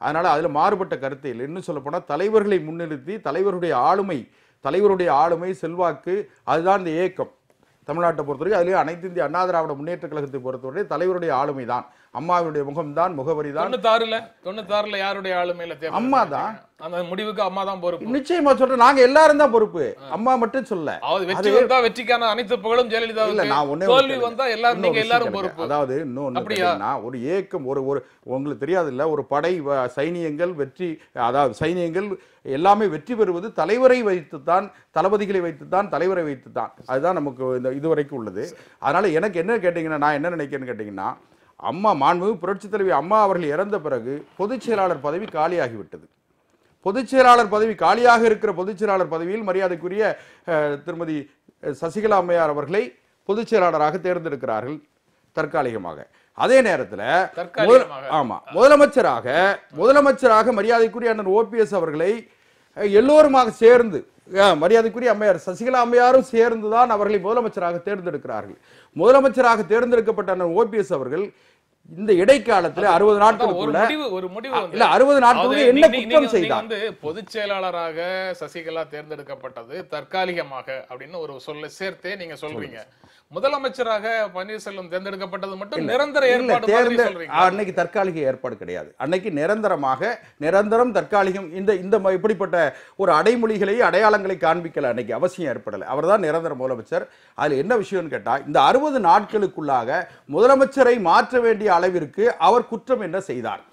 அதனால அதுல மாறுபட்ட கருத்து இல்லை இன்னும் சொல்ல போனா தலைவர்களை முன்னிறுத்தி தலைவருடைய ஆளுமை தலைவருடைய ஆளுமை செல்வாக்கு அதுதான் இந்த ஏக்கம் தமிழ்நாட்டை பொறுத்தவரைக்கும் அதுலேயும் அனைத்து இந்திய அண்ணா திராவிட முன்னேற்ற கழகத்தை பொறுத்தவரை தலைவருடைய ஆளுமை தான் அம்மாவினுடைய முகம்தான் முகவரி தான் தொண்ணூத்தாறுல தொண்ணூத்தாறுல யாருடைய ஆளுமையில தேர்தல் அம்மா தான். அந்த முடிவுக்கு அம்மா தான் பொறுப்பு நிச்சயமா சொல்றேன் நாங்க எல்லாரும் தான் பொறுப்பு அம்மா மட்டும் சொல்ல அதாவது வெற்றி வந்தா வெற்றிக்கான அனைத்து புகழும் இல்ல ஜெயலலிதா நான் ஒண்ணே தோல்வி ஒண்ணு வந்தா எல்லாரும் இன்னொரு நீங்க விஷயம் எல்லாரும் கேளுங்க. பொறுப்பு அதாவது இன்னொன்னு அப்படியா? கேட்டீங்கன்னா, ஒரு ஏக்கம் ஒரு ஒரு உங்களுக்கு தெரியாது இல்ல ஒரு படை வ- சைனியங்கள் வெற்றி அதாவது சைனியங்கள் எல்லாமே வெற்றி பெறுவது தலைவரை வைத்துத்தான் தளபதிகளை வைத்துத்தான் தலைவரை வைத்துத்தான் அதுதான் நமக்கு இந்த இதுவரைக்கும் உள்ளது அதனால எனக்கு என்ன கேட்டீங்கன்னா நான் என்ன நினைக்கிறேன்னு கேட்டீங்கன்னா அம்மா மாண்புமிகு புரட்சித் தலைவி அம்மா அவர்கள் இறந்த பிறகு பொதுச் செயலாளர் பதவி காலியாகிவிட்டது பொதுச் செயலாளர் பதவி காலியாக இருக்கிற பொதுச் செயலாளர் பதவியில் மரியாதைக்குரிய அஹ், திருமதி அஹ், சசிகலா அம்மையார் அவர்களை பொதுச் செயலாளராக தேர்ந்தெடுக்கிறார்கள் தற்காலிகமாக அதே நேரத்தில் தற்காலிகமாக. ஆமா முதலமைச்சராக முதலமைச்சராக மரியாதைக்குரிய அண்ணன் ஓபிஎஸ் அவர்களை அஹ், எல்லோருமாக சேர்ந்து அஹ், மரியாதைக்குரிய அம்மையார் சசிகலா அம்மையாரும் சேர்ந்து தான் அவர்களை முதலமைச்சராக தேர்ந்தெடுக்கிறார்கள் முதலமைச்சராக தேர்ந்தெடுக்கப்பட்ட அண்ணன் ஓபிஎஸ் அவர்கள் இந்த இடைக்காலத்தில் அறுபது அதான் ஒரு நாட்களுக்குள்ள முடிவு ஒரு முடிவு வந்து இல்ல அறுபது நாட்களுக்கு அதாவது என்ன நீ- நீ- குற்றம் நீங்க செய்தார் வந்து பொதுச் செயலாளராக சசிகலா தேர்ந்தெடுக்கப்பட்டது தற்காலிகமாக அப்படின்னு ஒரு சொல்ல சேர்த்தே நீங்க சொல்றீங்க முதலமைச்சராக பன்னீர்செல்வம் தேர்ந்தெடுக்கப்பட்டது மட்டும் நிரந்தர இல்ல ஏற்பாடு மாதிரி தேர்ந்த சொல்றீங்க அன்னைக்கு தற்காலிக ஏற்பாடு கிடையாது அன்னைக்கு நிரந்தரமாக நிரந்தரம் தற்காலிகம் இந்த இந்த ம- இப்படிப்பட்ட ஒரு அடைமொழிகளை அடையாளங்களை காண்பிக்கல அன்னைக்கு அவசியம் ஏற்படலை அவர்தான் நிரந்தர முதலமைச்சர் அதுல என்ன விஷயம்னு கேட்டா இந்த அறுபது நாட்களுக்குள்ளாக முதலமைச்சரை மாற்ற வேண்டிய அளவிற்கு அவர் குற்றம் என்ன செய்தார்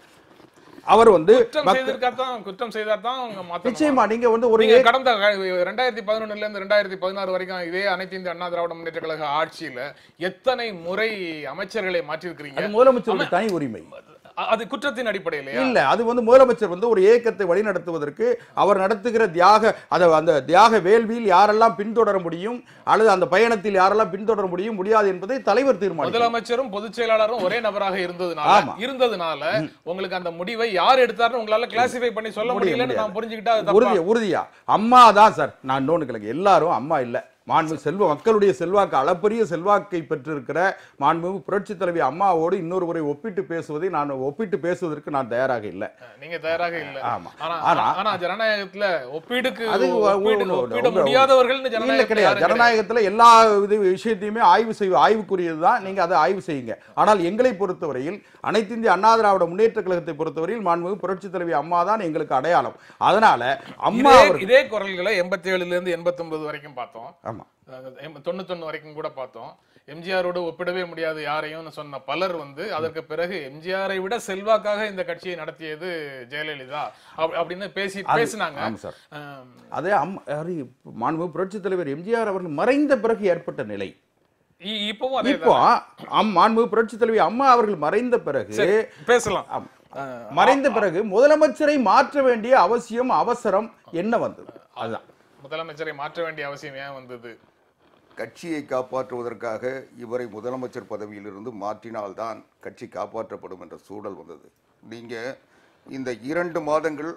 அவர் வந்து குற்றம் மக்கள்- செய்திருக்காதான் குற்றம் செய்தாதான் அவங்க மாத்தணும் நிச்சயமா நீங்க வந்து ஒரு நீங்க கடந்த ரெண்டாயிரத்தி பதினொன்னுல இருந்து ரெண்டாயிரத்தி பதினாறு வரைக்கும் இதே அனைத்து இந்திய அண்ணா திராவிட முன்னேற்ற கழக ஆட்சியில எத்தனை முறை அமைச்சர்களை மாற்றிருக்கிறீங்க அது முதலமைச்சருடைய தனி உரிமை அ- அது குற்றத்தின் அடிப்படையிலையா இல்ல அது வந்து முதலமைச்சர் வந்து ஒரு இயக்கத்தை வழிநடத்துவதற்கு அவர் நடத்துகிற தியாக அத அந்த தியாக வேள்வியில் யாரெல்லாம் பின்தொடர முடியும் அல்லது அந்த பயணத்தில் யாரெல்லாம் பின்தொடர முடியும் முடியாது என்பதை தலைவர் தீர்மானிக்கும் முதலமைச்சரும் பொதுச் செயலாளரும் ஒரே நபராக இருந்ததுனால ஆமா. இருந்ததுனால உங்களுக்கு அந்த முடிவை யார் எடுத்தாருன்னு உங்களால கிளாசிஃபை பண்ணி சொல்ல முடிய முடியலன்னு முடியாது. நான் புரிஞ்சுக்கிட்டா அது தப்பா? உறுதியா உறுதியா அம்மா தான் சார் நான் இன்னொன்னு கிழக்கு எல்லாரும் அம்மா இல்ல மாண்பு செல்வ மக்களுடைய செல்வாக்கு அளப்பரிய செல்வாக்கை பெற்றிருக்கிற மாண்புமிகு புரட்சி தலைவி அம்மாவோடு இன்னொரு முறை ஒப்பிட்டு பேசுவதை நான் ஒப்பிட்டு பேசுவதற்கு நான் தயாராக இல்லை நீங்க தயாராக இல்ல ஆமா. ஆனா ஆனா- ஆனா ஜனநாயகத்துல ஒப்பீடுக்கு அது ஒ- ஒப்பீடு- ஒ- ஒ- ஒப்பிட உங்க- முடியாதவர்கள் இல்ல ஜனநாயகம் கிடையாது ஜனநாயகத்துல எல்லா இது விஷயத்தையுமே ஆய்வு செய்ய ஆய்வுக்குரியது தான் நீங்க அதை ஆய்வு செய்யுங்க ஆனால் எங்களை பொறுத்தவரையில் அனைத்து இந்திய அண்ணா திராவிட முன்னேற்ற கழகத்தை பொறுத்தவரையில் மாண்புமிகு புரட்சி தலைவி அம்மா தான் எங்களுக்கு அடையாளம் அதனால அம்மா இதே அவர்கள் இதே குரல்களை எண்பத்தி ஏழுல இருந்து எண்பத்தி ஒன்பது வரைக்கும் பார்த்தோம் ஆமா தொண்ணூத்தொன்னு வரைக்கும் கூட பார்த்தோம் எம்ஜிஆரோடு ஒப்பிடவே முடியாது யாரையும்னு சொன்ன பலர் வந்து அதற்கு பிறகு எம்ஜிஆரை விட செல்வாக்காக இந்த கட்சியை நடத்தியது ஜெயலலிதா அப்- அப்படின்னு பேசி பேசினாங்க ஆமா சார் ஆம், அதே அம்மா யாரு, மாண்புமிகு புரட்சி தலைவர் எம்ஜிஆர் அவர்கள் மறைந்த பிறகு ஏற்பட்ட நிலை இ- இப்பவும் அதே இப்போ அம் மாண்புமிகு புரட்சி தலைவி அம்மா அவர்கள் மறைந்த பிறகு பேசலாம் ஆம். மறைந்த பிறகு முதலமைச்சரை மாற்ற வேண்டிய அவசியம் அவசரம் என்ன வந்தது அதுதான் முதலமைச்சரை மாற்ற வேண்டிய அவசியம் ஏன் வந்தது கட்சியை காப்பாற்றுவதற்காக இவரை முதலமைச்சர் பதவியிலிருந்து மாற்றினால்தான் கட்சி காப்பாற்றப்படும் என்ற சூழல் வந்தது நீங்க இந்த இரண்டு மாதங்கள்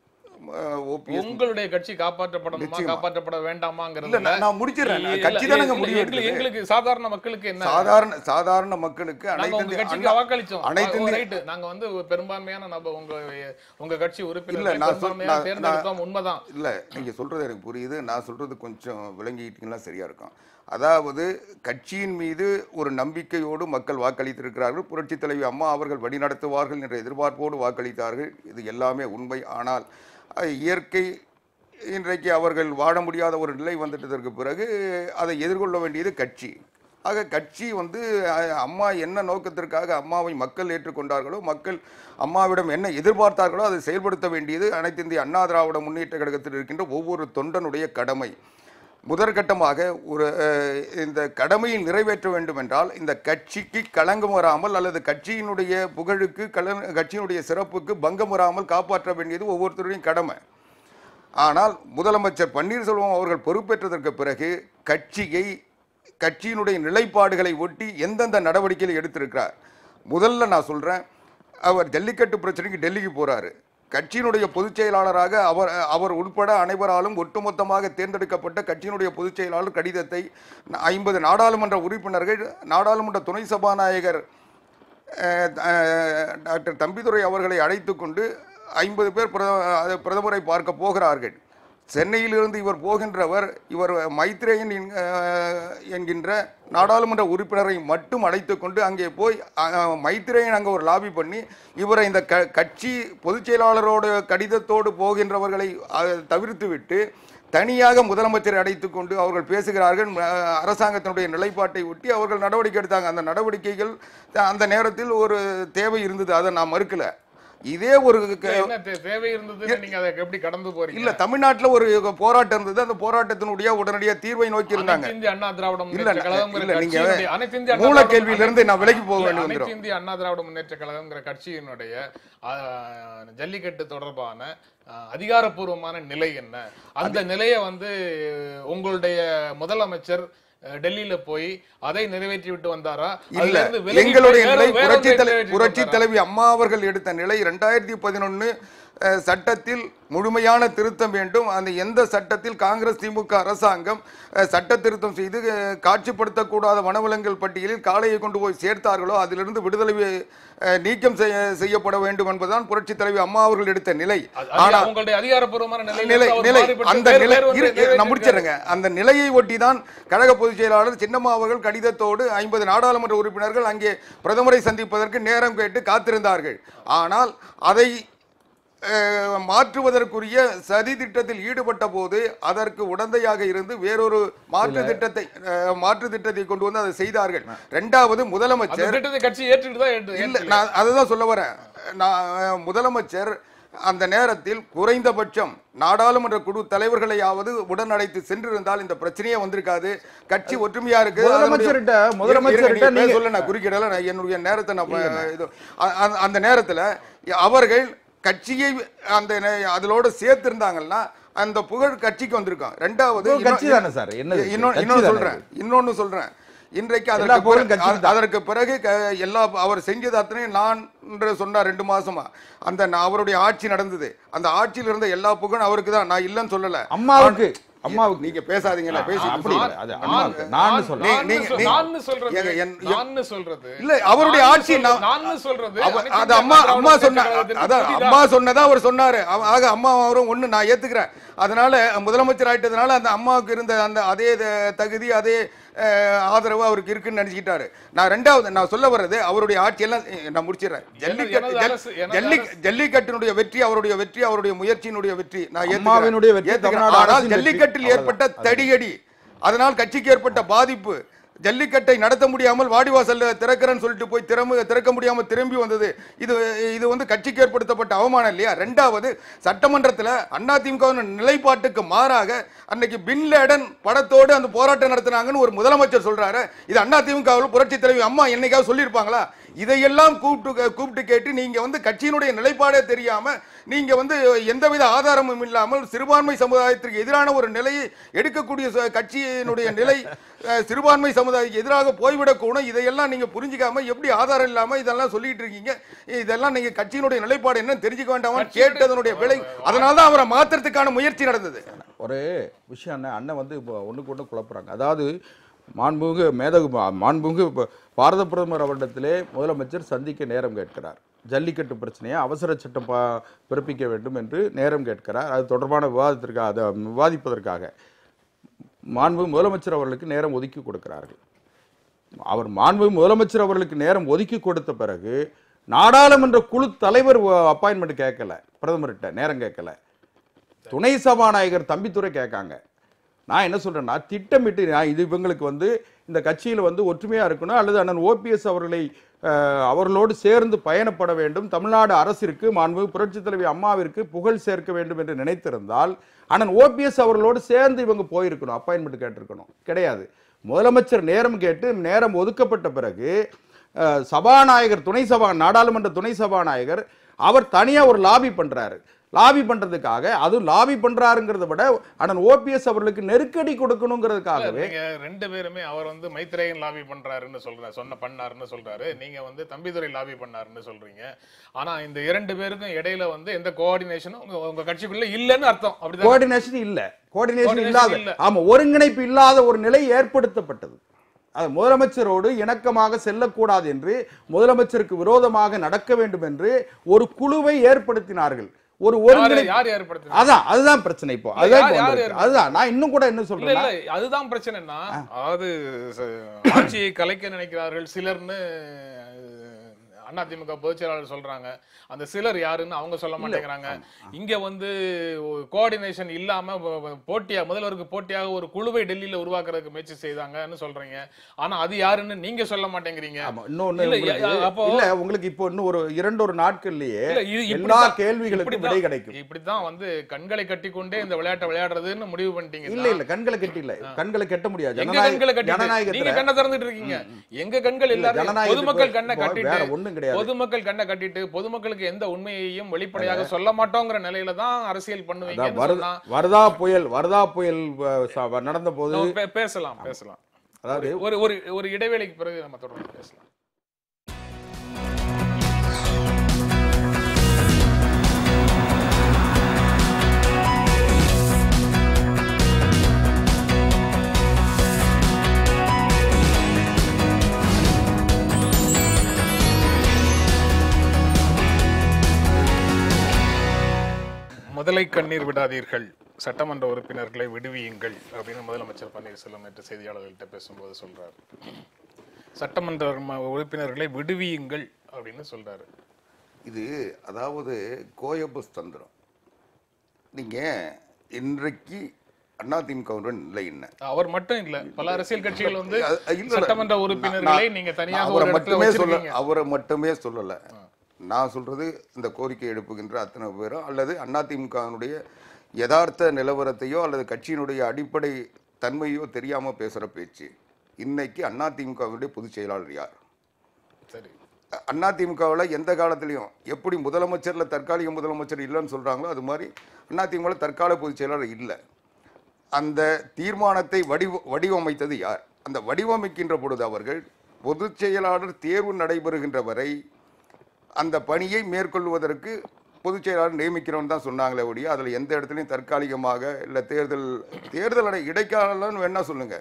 ஓபிஎஸ் உங்களுடைய கட்சி காப்பாற்றப்படணுமா நிச்சயமா. காப்பாற்றப்பட இல்ல வேண்டாமாங்கிறது நான் நான் முடிச்சிடுறேன் இல்ல, கட்சி தானங்க இல்ல, முடிவு எங்களுக்கு- எடுக்குது. எங்களுக்கு சாதாரண மக்களுக்கு என்ன சாதாரண சாதாரண மக்களுக்கு நாங்க அனைத்து உங்க இந்திய கட்சிக்கு அண்ணா- வாக்களிச்சோம் அனைத்து ஓ, இந்திய- ரைட் நாங்க வந்து ஒரு பெரும்பான்மையான நபர் உங்க உங்க கட்சி இல்ல, உறுப்பினர் நான் சொல்- பெரும்பான்மையான நான்- தேர்ந்தெடுத்தோம் உண்மைதான் இல்ல நீங்க சொல்றது எனக்கு புரியுது நான் சொல்றது கொஞ்சம் விளங்கிட்டீங்கன்னா சரியா இருக்கும் அதாவது கட்சியின் மீது ஒரு நம்பிக்கையோடு மக்கள் வாக்களித்திருக்கிறார்கள் புரட்சித் தலைவி அம்மா அவர்கள் வழிநடத்துவார்கள் என்ற எதிர்பார்ப்போடு வாக்களித்தார்கள் இது எல்லாமே உண்மை ஆனால் அஹ், இயற்கை இன்றைக்கு அவர்கள் வாழ முடியாத ஒரு நிலை வந்துட்டதற்கு பிறகு அதை எதிர்கொள்ள வேண்டியது கட்சி ஆக கட்சி வந்து அஹ், அம்மா என்ன நோக்கத்திற்காக அம்மாவை மக்கள் ஏற்றுக்கொண்டார்களோ மக்கள் அம்மாவிடம் என்ன எதிர்பார்த்தார்களோ அதை செயல்படுத்த வேண்டியது அனைத்து இந்திய அண்ணா திராவிட முன்னேற்ற கழகத்தில் இருக்கின்ற ஒவ்வொரு தொண்டனுடைய கடமை முதற்கட்டமாக ஒரு அஹ், இந்த கடமையை நிறைவேற்ற வேண்டும் என்றால் இந்த கட்சிக்கு களங்கம் வராமல் அல்லது கட்சியினுடைய புகழுக்கு கல கட்சியினுடைய சிறப்புக்கு பங்கம் வராமல் காப்பாற்ற வேண்டியது ஒவ்வொருத்தருடைய கடமை ஆனால் முதலமைச்சர் பன்னீர்செல்வம் அவர்கள் பொறுப்பேற்றதற்கு பிறகு கட்சியை கட்சியினுடைய நிலைப்பாடுகளை ஒட்டி எந்தெந்த நடவடிக்கைகளை எடுத்திருக்கிறார் முதல்ல நான் சொல்றேன் அவர் ஜல்லிக்கட்டு பிரச்சனைக்கு டெல்லிக்கு போறாரு கட்சியினுடைய பொதுச் செயலாளராக அவர் அவர் உட்பட அனைவராலும் ஒட்டுமொத்தமாக தேர்ந்தெடுக்கப்பட்ட கட்சியினுடைய பொதுச் செயலாளர் கடிதத்தை ஐம்பது நாடாளுமன்ற உறுப்பினர்கள் நாடாளுமன்ற துணை சபாநாயகர் அஹ், அஹ், டாக்டர் தம்பிதுரை அவர்களை அழைத்து கொண்டு ஐம்பது பேர் பிரத- அது பிரதமரை பார்க்க போகிறார்கள் சென்னையிலிருந்து இவர் போகின்றவர் இவர் மைத்ரேயன் என்- அஹ், என்கின்ற நாடாளுமன்ற உறுப்பினரை மட்டும் அழைத்து கொண்டு அங்கே போய் அஹ், மைத்ரேயன் அங்கே ஒரு லாபி பண்ணி இவரை இந்த க கட்சி பொதுச் செயலாளரோட கடிதத்தோடு போகின்றவர்களை அஹ், தவிர்த்துவிட்டு தனியாக முதலமைச்சரை அழைத்துக் கொண்டு அவர்கள் பேசுகிறார்கள் அஹ், அரசாங்கத்தினுடைய நிலைப்பாட்டை ஒட்டி அவர்கள் நடவடிக்கை எடுத்தாங்க அந்த நடவடிக்கைகள் அந்த நேரத்தில் ஒரு தேவை இருந்தது அதை நான் மறுக்கல இதே ஒரு க- என்ன தே- தேவை இருந்தது நீங்க அதை எப்படி கடந்து போறீங்க இல்ல தமிழ்நாட்டுல ஒரு போராட்டம் இருந்தது அந்த போராட்டத்தினுடைய உடனடியா தீர்வை நோக்கி இருந்தாங்க அனைத்து இந்திய அண்ணா திராவிட இல்ல, முன்னேற்ற கழகம்ங்கிற இல்ல, நீங்க கட்சியினுடைய- அனைத்து இந்திய அண்ணா மூல திராவிட- கேள்வியிலிருந்து நான் விலகி போக இல்ல, வேண்டி அனைத்து வந்துரும். இந்திய அண்ணா திராவிட முன்னேற்ற கழகம்ங்கிற கட்சியினுடைய ஆ, ஜல்லிக்கட்டு தொடர்பான ஆ, அதிகாரப்பூர்வமான நிலை என்ன அந்த நிலையை வந்து உங்களுடைய முதலமைச்சர் அ, டெல்லியில போய் அதை நிறைவேற்றி விட்டு வந்தாரா இல்ல அதுல இருந்து விலகி எங்களுடைய போய் வேற- நிலை வேற புரட்சி ஒன்றை தலை நிறைவேற்றி புரட்சி வந்தாரா? தலைவி அம்மா அவர்கள் எடுத்த நிலை ரெண்டாயிரத்தி பதினொன்னு சட்டத்தில் முழுமையான திருத்தம் வேண்டும் அந்த எந்த சட்டத்தில் காங்கிரஸ் திமுக அரசாங்கம் அஹ், சட்ட திருத்தம் செய்து அஹ், காட்சிப்படுத்தக்கூடாத வனவிலங்குகள் பட்டியலில் காளையை கொண்டு போய் சேர்த்தார்களோ அதிலிருந்து விடுதலை அஹ், நீக்கம் செய்ய- செய்யப்பட வேண்டும் என்பதுதான் புரட்சி தலைவி அம்மா அவர்கள் எடுத்த நிலை அது- ஆனா அது உங்களுடைய அதிகாரப்பூர்வமான நிலையில நிலை இருந்து அவர் நிலை மாறுபட்டு அந்த வேறு- நிலை வேறு ஒன்றை இரு- இரு, நான் நிறைவேற்றி முடிச்சிடுறேங்க அந்த நிலையை ஒட்டி தான் கழக பொதுச் செயலாளர் சின்னம்மா அவர்கள் கடிதத்தோடு ஐம்பது நாடாளுமன்ற உறுப்பினர்கள் அங்கே பிரதமரை சந்திப்பதற்கு நேரம் கேட்டு காத்திருந்தார்கள் ஆனால் அதை அஹ், மாற்றுவதற்குரிய சதி திட்டத்தில் ஈடுபட்ட போது அதற்கு உடந்தையாக இருந்து வேறொரு மாற்று திட்டத்தை அஹ், மாற்று திட்டத்தை கொண்டு வந்து அதை செய்தார்கள் இரண்டாவது அந்த முதலமைச்சர் திட்டத்தை கட்சி ஏற்றுட்டு தான் ஏற்று- இல்ல நான் அதுதான் சொல்ல வரேன் நான் அஹ், முதலமைச்சர் அந்த நேரத்தில் குறைந்தபட்சம் நாடாளுமன்ற குழு தலைவர்களையாவது உடன் அழைத்து சென்றிருந்தால் இந்த பிரச்சனையே வந்திருக்காது கட்சி ஒற்றுமையா இருக்கு முதலமைச்சர்கிட்ட- அதனுடைய- முதலமைச்சர்கிட்ட இருங்க, நீங்க நீங்க- சொல்ல நான் குறுக்கிடல நான் என்னுடைய நேரத்தை நான் ப- இது அ- அ- அந்த நேரத்துல அவர்கள் கட்சியை அந்த நே- அதோட சேர்த்திருந்தாங்கன்னா அந்த புகழ் கட்சிக்கு வந்திருக்கும் ரெண்டாவது புகழ் இன்னொ- கட்சி தானே சார்? என்ன இது? இன்னொன்னு கட்சி இன்னொன்னு தானே சொல்றேன் இன்னொன்னு சொல்றேன் இன்றைக்கு எல்லா அதற்கு புகழும் பிறகு- கட்சிக்கு தான். அதற்கு பிறகு க- எல்லா அவர் செஞ்சது அத்தனையும் நான் என்று சொன்னார் ரெண்டு மாசமா அந்த ந- அவருடைய ஆட்சி நடந்தது அந்த ஆட்சியில் இருந்த எல்லா புகழும் அவருக்கு தான் நான் இல்லைன்னு சொல்லல அம்மாவுக்கு அம்மாவுக்கு நீங்க பேசாதீங்களா பேசி அப்படி இல்லை. அது நான் அம்மாவுக்கு நான் சொல்ல நீ- நான்னு நீங்க- சொல்- நீங்க- நான்னு சொல்றது ஏங்க, என்- நான்னு சொல்றது இல்ல அவருடைய நான்னு ஆட்சி சொல்றது- நான் நான்னு சொல்றது அவ- அனைத்து அது இந்திய அம்மா அண்ணா அம்மா திராவிட சொன்ன கழகத்திற்கு அதான் புதிதா- அம்மா சொன்னதா அவர் சொன்னாரு அவ- ஆக அம்மா அவரும் ஒண்ணு நான் ஏத்துக்கிறேன் அதனால முதலமைச்சர் ஆயிட்டதுனால அந்த அம்மாவுக்கு இருந்த அந்த அதே த- தகுதி அதே அஹ், ஆதரவு அவருக்கு இருக்குன்னு நினைச்சுக்கிட்டாரு நான் ரெண்டாவது நான் சொல்ல வர்றது அவருடைய ஆட்சி எல்லாம் நான் முடிச்சிடுறேன் ஜல்லிக்கட்டு எனது ஜல்- அரசு- எனது ஜல்லி அரசு- ஜல்லிக்கட்டினுடைய வெற்றி அவருடைய வெற்றி அவருடைய முயற்சியினுடைய வெற்றி நான் ஏத்துக்கிறேன். அம்மாவினுடைய வெற்றி, ஏத்துக்கிறேன். தமிழ்நாடு ஆனால் அரசின் வெற்றி. ஜல்லிக்கட்டில் ஏற்பட்ட தடியடி அதனால் கட்சிக்கு ஏற்பட்ட பாதிப்பு ஜல்லிக்கட்டை நடத்த முடியாமல் வாடிவாசல்ல திறக்கிறேன்னு சொல்லிட்டு போய் திறம திறக்க முடியாமல் திரும்பி வந்தது இது இது வந்து கட்சிக்கு ஏற்படுத்தப்பட்ட அவமானம் இல்லையா ரெண்டாவது சட்டமன்றத்தில் அதிமுக நிலைப்பாட்டுக்கு மாறாக அன்னைக்கு பின் லேடன் படத்தோடு அந்த போராட்டம் நடத்தினாங்கன்னு ஒரு முதலமைச்சர் சொல்றாரு இது அதிமுகவில் புரட்சி தலைவி அம்மா என்னைக்காவது சொல்லியிருப்பாங்களா இதையெல்லாம் கூப்பிட்டு கூப்பிட்டு கேட்டு நீங்க வந்து கட்சியினுடைய நிலைப்பாடே தெரியாம நீங்க வந்து எந்தவித ஆதாரமும் இல்லாமல் சிறுபான்மை சமுதாயத்திற்கு எதிரான ஒரு நிலையை எடுக்கக்கூடிய ச- கட்சியினுடைய நிலை அஹ், சிறுபான்மை சமுதாயத்துக்கு எதிராக போய்விடக்கூடும் இதையெல்லாம் நீங்க புரிஞ்சுக்காம எப்படி ஆதாரம் இல்லாம இதெல்லாம் சொல்லிட்டு இருக்கீங்க இதெல்லாம் நீங்க கட்சியினுடைய நிலைப்பாடு என்னன்னு தெரிஞ்சுக்க வேண்டாமா கேட்டதனுடைய விலை அதனால தான் அவரை மாத்துறதுக்கான முயற்சி நடந்தது ஒரு விஷயம் அண்ணன் அண்ணன் வந்து இப்போ ஒன்றுக்கு ஒன்று குழப்புறாங்க அதாவது மாண்புமிகு மேதகு மா- மாண்புமிகு ப- பாரத பிரதமர் அவரிடத்திலே முதலமைச்சர் சந்திக்க நேரம் கேட்கிறார் ஜல்லிக்கட்டு பிரச்சனையை அவசர சட்டம் பா பிறப்பிக்க வேண்டும் என்று நேரம் கேட்கிறார் அது தொடர்பான விவாதத்திற்காக அதை விவாதிப்பதற்காக மாண்பு முதலமைச்சர் அவர்களுக்கு நேரம் ஒதுக்கி கொடுக்கிறார்கள் அவர் மாண்பு முதலமைச்சர் அவர்களுக்கு நேரம் ஒதுக்கி கொடுத்த பிறகு நாடாளுமன்ற குழு தலைவர் அப்பாயின்மெண்ட் கேட்கல பிரதமர்கிட்ட நேரம் கேட்கல துணை சபாநாயகர் தம்பித்துறை கேட்காங்க நான் என்ன சொல்றேன்னா திட்டமிட்டு நான் இது இவங்களுக்கு வந்து இந்த கட்சியில் வந்து ஒற்றுமையா இருக்கணும் அல்லது அண்ணன் ஓபிஎஸ் அவர்களை அஹ், அவர்களோடு சேர்ந்து பயணப்பட வேண்டும் தமிழ்நாடு அரசிற்கு மாண்பு புரட்சி தலைவி அம்மாவிற்கு புகழ் சேர்க்க வேண்டும் என்று நினைத்திருந்தால் அண்ணன் ஓபிஎஸ் அவர்களோடு சேர்ந்து இவங்க போயிருக்கணும் அப்பாயின்மெண்ட் கேட்டிருக்கணும் கிடையாது முதலமைச்சர் நேரம் கேட்டு நேரம் ஒதுக்கப்பட்ட பிறகு அஹ், சபாநாயகர் துணை சபா நாடாளுமன்ற துணை சபாநாயகர் அவர் தனியா ஒரு லாபி பண்றாரு லாபி பண்றதுக்காக அதுவும் லாபி பண்றாருங்கிறத விட அண்ணன் ஓபிஎஸ் அவர்களுக்கு நெருக்கடி கொடுக்கணுங்கிறதுக்காகவே நீங்க ரெண்டு பேருமே அவர் வந்து மைத்ரேயன் லாபி பண்றாருன்னு சொல்ற சொன்ன பண்ணாருன்னு சொல்றாரு நீங்க வந்து தம்பிதுரை லாபி பண்ணாருன்னு சொல்றீங்க ஆனா இந்த இரண்டு பேருக்கும் இடையில வந்து எந்த கோஆர்டினேஷனும் உங்க உங்க கட்சிக்குள்ள இல்லைன்னு அர்த்தம் அப்படிதான் கோஆர்டினேஷன் இல்ல கோஆர்டினேஷன் Coordination இல்லாத இல்ல. ஆமா ஒருங்கிணைப்பு இல்லாத ஒரு நிலை ஏற்படுத்தப்பட்டது அது முதலமைச்சரோடு இணக்கமாக செல்லக்கூடாது என்று முதலமைச்சருக்கு விரோதமாக நடக்க வேண்டும் என்று ஒரு குழுவை ஏற்படுத்தினார்கள் ஒரு யாரு- ஒருங்கிணை யார் ஏற்படுத்துறது அதான் அதுதான் பிரச்சனை இப்போ இல்ல, அதுதான் யார்- இப்போ யார் வந்திருக்கு. அதுதான் நான் இன்னும் கூட என்ன இல்ல சொல்றேன் இல்ல அதுதான் பிரச்சனைனா அதாவது ச- ஆட்சியை கலைக்க நினைக்கிறார்கள் சிலர்னு அஹ், அதிமுக பொதுச் செயலாளர் சொல்றாங்க அந்த சிலர் யாருன்னு அவங்க சொல்ல மாட்டேங்கிறாங்க இங்க வந்து கோஆர்டினேஷன் இல்லாம வ- வ- போட்டியா முதல்வருக்கு போட்டியாக ஒரு குழுவை டெல்லியில உருவாக்குறதுக்கு முயற்சி செய்தாங்கன்னு சொல்றீங்க ஆனா அது யாருன்னு நீங்க சொல்ல மாட்டேங்கிறீங்க ஆமா இன்னொன்னு இல்ல, உங்களுக்கு- அப்போ- இல்ல உங்களுக்கு இப்போ இன்னும் ஒரு இரண்டு ஒரு நாட்கள்லயே இல்ல, இது எல்லா இப்படித்தான்- கேள்விகளுக்கும் இப்படித்தான்- விடை கிடைக்கும் இப்படித்தான் வந்து கண்களை கட்டிக்கொண்டே இந்த விளையாட்டை விளையாடுறதுன்னு முடிவு பண்ணிட்டீங்க இல்ல இல்ல கண்களை கட்டி இல்ல கண்களை கட்ட முடியாது எங்க ஜனநாயக- கண்களை கட்டிட்டு நீங்க ஜனநாயகத்துல கண்ணை திறந்துட்டு இருக்கீங்க எங்க கண்கள் இல்ல, எல்லாரும் ஜனநாயகத்துக்கு பொதுமக்கள் கண்ணை இப்போ கட்டிட்டு வேற ஒண்ணும் கிடையாது பொதுமக்கள் கண்ணை கட்டிட்டு பொதுமக்களுக்கு எந்த உண்மையையும் வெளிப்படையாக சொல்ல மாட்டோங்கிற நிலையில தான் அரசியல் அதான் பண்ணுவீங்கன்னு வருதா சொன்னா வருதா புயல் வருதா புயல் அஹ், ச- நடந்த போது நம்ம பே- பேசலாம் பேசலாம் அதாவது ஒரு ஒரு ஒரு இடைவேளைக்கு பிறகு நம்ம தொடர்ந்து பேசலாம் முதலை கண்ணீர் விடாதீர்கள் சட்டமன்ற உறுப்பினர்களை விடுவியுங்கள் அப்படின்னு முதலமைச்சர் பன்னீர்செல்வம் நேற்று செய்தியாளர்கள்ட்ட பேசும்போது சொல்றாரு சட்டமன்ற ம- உறுப்பினர்களை விடுவியுங்கள் அப்படின்னு சொல்றாரு இது அதாவது கோயபஸ் தந்திரம் நீங்க இன்றைக்கு அதிமுகவுடன் நிலை என்ன அவர் மட்டும் இல்ல பல அரசியல் கட்சிகள் வந்து அது- இல்ல, இல்ல. சட்டமன்ற நான்- உறுப்பினர்களை நான் நீங்க தனியாக அவரை ஒரு இடத்துல மட்டுமே சொல்ல வச்சிருக்கீங்க அவரை மட்டுமே சொல்லல நான் சொல்றது இந்த கோரிக்கை எழுப்புகின்ற அத்தனை பேரும் அல்லது அதிமுகவினுடைய யதார்த்த நிலவரத்தையோ அல்லது கட்சியினுடைய அடிப்படை தன்மையோ தெரியாம பேசுற பேச்சு இன்னைக்கு அதிமுகவினுடைய பொதுச் செயலாளர் யார் சரி அதிமுகவில் எந்த காலத்திலையும் எப்படி முதலமைச்சர்ல தற்காலிக முதலமைச்சர் இல்லைன்னு சொல்றாங்களோ அது மாதிரி அதிமுகவில் தற்கால பொதுச் செயலாளர் இல்லை அந்த தீர்மானத்தை வடிவ வடிவமைத்தது யார் அந்த வடிவமைக்கின்ற பொழுது அவர்கள் பொதுச் செயலாளர் தேர்வு நடைபெறுகின்ற வரை அந்த பணியை மேற்கொள்வதற்கு பொதுச் செயலாளர் நியமிக்கிறோம்னு தான் சொன்னாங்களே ஒழிய அதில் எந்த இடத்துலையும் தற்காலிகமாக இல்லை தேர்தல் தேர்தல் அடை இடைக்காலம்னு வேணா சொல்லுங்க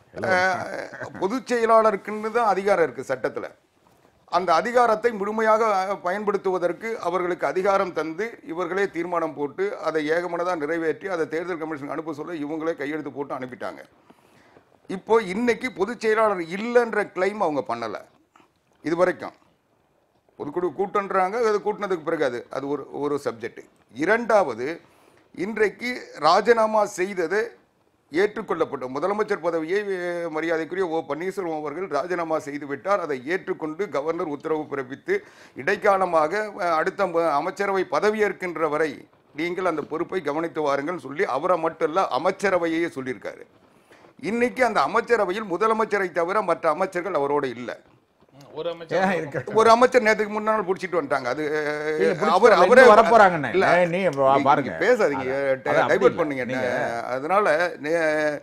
அஹ், பொதுச் செயலாளருக்குன்னு தான் அதிகாரம் இருக்கு சட்டத்தில் அந்த அதிகாரத்தை முழுமையாக அஹ், பயன்படுத்துவதற்கு அவர்களுக்கு அதிகாரம் தந்து இவர்களே தீர்மானம் போட்டு அதை ஏகமனதாக நிறைவேற்றி அதை தேர்தல் கமிஷனுக்கு அனுப்ப சொல்ல இவங்களே கையெழுத்து போட்டு அனுப்பிட்டாங்க இப்போ இன்னைக்கு பொதுச் செயலாளர் இல்லைன்ற கிளைம் அவங்க பண்ணல இது வரைக்கும் பொதுக்குழு கூட்டன்றாங்க அது கூட்டினதுக்கு பிறகு அது அது ஒரு ஒரு சப்ஜெக்ட் இரண்டாவது இன்றைக்கு ராஜினாமா செய்தது ஏற்றுக்கொள்ளப்பட்ட முதலமைச்சர் பதவியை அஹ், மரியாதைக்குரிய ஓ பன்னீர்செல்வம் அவர்கள் ராஜினாமா செய்து விட்டார் அதை ஏற்றுக்கொண்டு கவர்னர் உத்தரவு பிறப்பித்து இடைக்காலமாக அஹ், அடுத்த ம- அமைச்சரவை பதவியேற்கின்ற வரை நீங்கள் அந்த பொறுப்பை கவனித்து வாருங்கள் சொல்லி அவரை மட்டும் இல்ல அமைச்சரவையே சொல்லியிருக்காரு இன்னைக்கு அந்த அமைச்சரவையில் முதலமைச்சரை தவிர மற்ற அமைச்சர்கள் அவரோட இல்லை ம், ஒரு ஏன் அமைச்சர் இருக்கட்டும் ஒரு அமைச்சர் நேத்துக்கு முன்னாள் புடிச்சிட்டு வந்துட்டாங்க அது இல்ல, அஹ், புடிச்சிட்டு அவர் வரல, அவரே இன்னும் வரப்போறாங்கண்ணே. இல்ல, ஏய், நீ வா- நீங்க பாருங்க. பேசாதீங்க அதான் அப்படி டைவர்ட் இல்ல. பண்ணுங்க நீங்க- அதனால நே-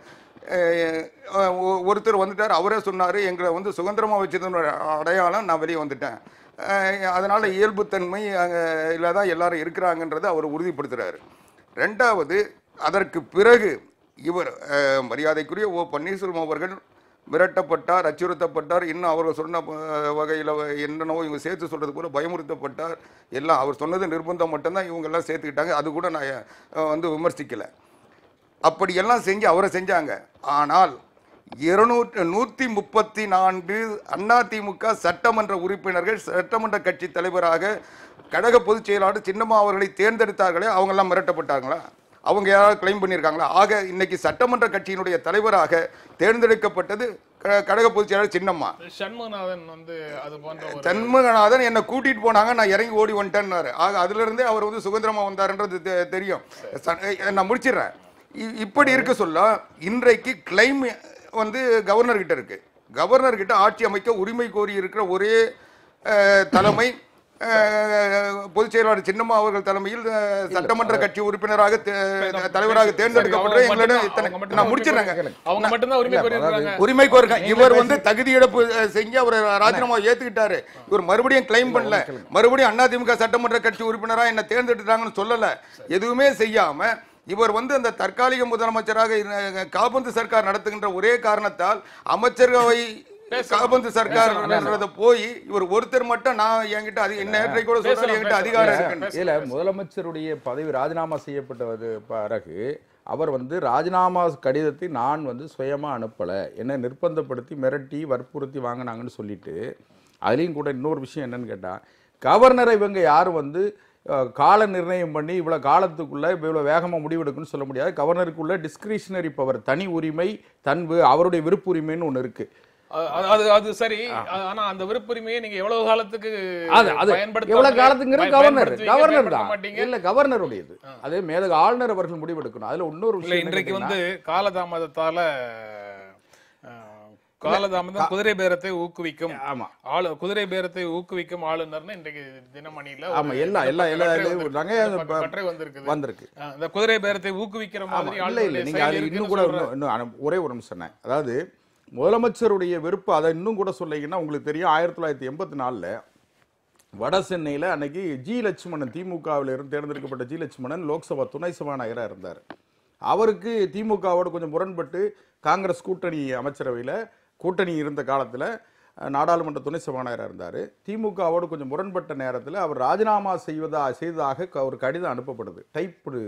அஹ், அஹ், ஒ- ஒருத்தர் வந்துட்டார் அவரே சொன்னாரு எங்களை வந்து சுதந்திரமா வச்சதோட அடையாளம் நான் வெளியே வந்துட்டேன் அஹ், அதனால இயல்புத்தன்மை அங்கே தான் எல்லாரும் இருக்கிறாங்கன்றதை அவர் உறுதிப்படுத்துறாரு ரெண்டாவது அதற்கு பிறகு இவர் அஹ், மரியாதைக்குரிய ஓ பன்னீர்செல்வம் அவர்கள் மிரட்டப்பட்டார் அச்சுறுத்தப்பட்டார் இன்னும் அவர் சொன்ன வகையில் என்னென்னவோ இவங்க சேர்த்து சொல்றது போல பயமுறுத்தப்பட்டார் எல்லாம் அவர் சொன்னது நிர்பந்தம் மட்டும்தான் இவங்க எல்லாம் சேர்த்துக்கிட்டாங்க அது கூட நான் அஹ், வந்து விமர்சிக்கல அப்படியெல்லாம் செஞ்சு அவரை செஞ்சாங்க ஆனால் இருநூற்று நூற்றி முப்பத்தி நான்கு அதிமுக சட்டமன்ற உறுப்பினர்கள் சட்டமன்ற கட்சி தலைவராக கழக பொதுச் செயலாளர் சின்னம்மா அவர்களை தேர்ந்தெடுத்தார்களே அவங்கெல்லாம் மிரட்டப்பட்டாங்களா அவங்க யாராவது கிளைம் பண்ணியிருக்காங்களா ஆக இன்னைக்கு சட்டமன்ற கட்சியினுடைய தலைவராக தேர்ந்தெடுக்கப்பட்டது க- கழக பொதுச் செயலாளர் சின்னம்மா சண்முகநாதன் வந்து அது போன்ற ஒரு தன்மகநாதன் என்னை கூட்டிட்டு போனாங்க நான் இறங்கி ஓடி வந்துட்டேன்னாரு ஆக அதுல இருந்தே அவர் வந்து சுதந்திரமா வந்தாருன்றது தெ- தெரியும் ச- அஹ் நான் முடிச்சிடுறேன் இ- இப்படி இருக்க சொல்ல இன்றைக்கு கிளைம் வந்து கவர்னர் கிட்ட இருக்கு கவர்னர் கிட்ட ஆட்சி அமைக்க உரிமை கோரி இருக்கிற ஒரே அஹ், தலைமை அஹ், பொதுச் செயலாளர் சின்னம்மா அவர்கள் தலைமையில் அஹ், சட்டமன்ற கட்சி உறுப்பினராக தே- தலைவராக தேர்ந்தெடுக்கப்பட்ட அவங்க எங்களிடம் மட்டும்தான் இத்தனை அவங்க நான் முடிச்சிடுறேங்க அவங்க மட்டும்தான் உரிமை கோரியிருக்காங்க உரிமை கோருங்க இவர் வந்து தகுதி இழப்பு அஹ், செஞ்சு அவர் ராஜினாமா ஏத்துக்கிட்டாரு இவர் மறுபடியும் கிளைம் பண்ணல மறுபடியும் அதிமுக சட்டமன்ற கட்சி உறுப்பினரா என்ன தேர்ந்தெடுத்தாங்கன்னு சொல்லல எதுவுமே செய்யாம இவர் வந்து அந்த தற்காலிக முதலமைச்சராக இருந்த- காபந்து சர்க்கார் நடத்துகின்ற ஒரே காரணத்தால் அமைச்சரவை காபந்து சர்க்கார் போய் இவர் ஒருத்தர் மட்டும் நான் என்கிட்ட அது என்ன நேற்றை கூட சொன்னாரு பேசலாம், என்கிட்ட பேசலாம். அதிகாரம் பேசலாம். இருக்குன்னு இதுல முதலமைச்சருடைய பதவி ராஜினாமா செய்யப்பட்டது பிறகு அவர் வந்து ராஜினாமா கடிதத்தை நான் வந்து சுயமா அனுப்பல என்னை நிர்பந்தப்படுத்தி மிரட்டி வற்புறுத்தி வாங்கினாங்கன்னு சொல்லிட்டு அதுலேயும் கூட இன்னொரு விஷயம் என்னன்னு கேட்டா கவர்னரை இவங்க யாரும் வந்து அஹ், கால நிர்ணயம் பண்ணி இவ்வளவு காலத்துக்குள்ள இவ்வளவு வேகமா முடிவெடுக்குன்னு சொல்ல முடியாது கவர்னருக்குள்ள டிஸ்கிரிஷனரி பவர் தனி உரிமை தன்பு அவருடைய விருப்புரிமைன்னு ஒண்ணு இருக்கு அ- அது- அது அது சரி அ- ஆனா அந்த விருப்புரிமையை நீங்க எவ்வளவு காலத்துக்கு அது அது பயன்படுத்தாமலே- எவ்வளவு காலத்துங்கிறது பயன் கவர்னர் பயன்படுத்துவீங்க, கவர்னர் பயன்படுத்த தான் மாட்டீங்க இல்ல கவர்னருடையது அதே மேதக ஆளுநர் அவர்கள் முடிவெடுக்கணும் அதுல இன்னொரு இல்ல விஷயம் என்ன இன்றைக்கு கேட்டீங்கன்னா, வந்து காலதாமதத்தால அஹ், காலதாமதம் குதிரை பேரத்தை ஊக்குவிக்கும் ஆமா ஆளு குதிரை பேரத்தை ஊக்குவிக்கும் ஆளுநர்னு இன்றைக்கு தினமணியில ஒரு ஆமா எல்லா எல்லா பக்க எல்லா கட்டுரை இதுலயும் வந்திருக்கு. விடுறாங்க. இந்த அது பக்க ப- கட்டுரை வந்திருக்குது வந்திருக்கு அஹ், இந்த குதிரை பேரத்தை ஊக்குவிக்கிற ஆமா மாதிரி இல்ல இல்ல ஆளுநருடைய நீங்க செயல் அது இருக்குன்னு இன்னும் கூட சொல்றாரு. இன்னும் இன்னும் அனு- ஒரே ஒரு நிமிஷம் சொன்னேன் அதாவது முதலமைச்சருடைய விருப்பம் அதை இன்னும் கூட சொல்லிங்கன்னா உங்களுக்கு தெரியும் ஆயிரத்தி தொள்ளாயிரத்தி எண்பத்தி நாலுல வட சென்னையில அன்னைக்கு ஜி லட்சுமணன் திமுகவில் இருந்து தேர்ந்தெடுக்கப்பட்ட ஜி லட்சுமணன் லோக்சபா துணை சபாநாயகராக இருந்தார் அவருக்கு திமுகவோட கொஞ்சம் முரண்பட்டு காங்கிரஸ் கூட்டணி அமைச்சரவையில் கூட்டணி இருந்த காலத்தில் நாடாளுமன்ற துணை சபாநாயகராக இருந்தார் திமுகவோடு கொஞ்சம் முரண்பட்ட நேரத்தில் அவர் ராஜினாமா செய்வதா செய்ததாக க- ஒரு கடிதம் அனுப்பப்படுது டைப்டு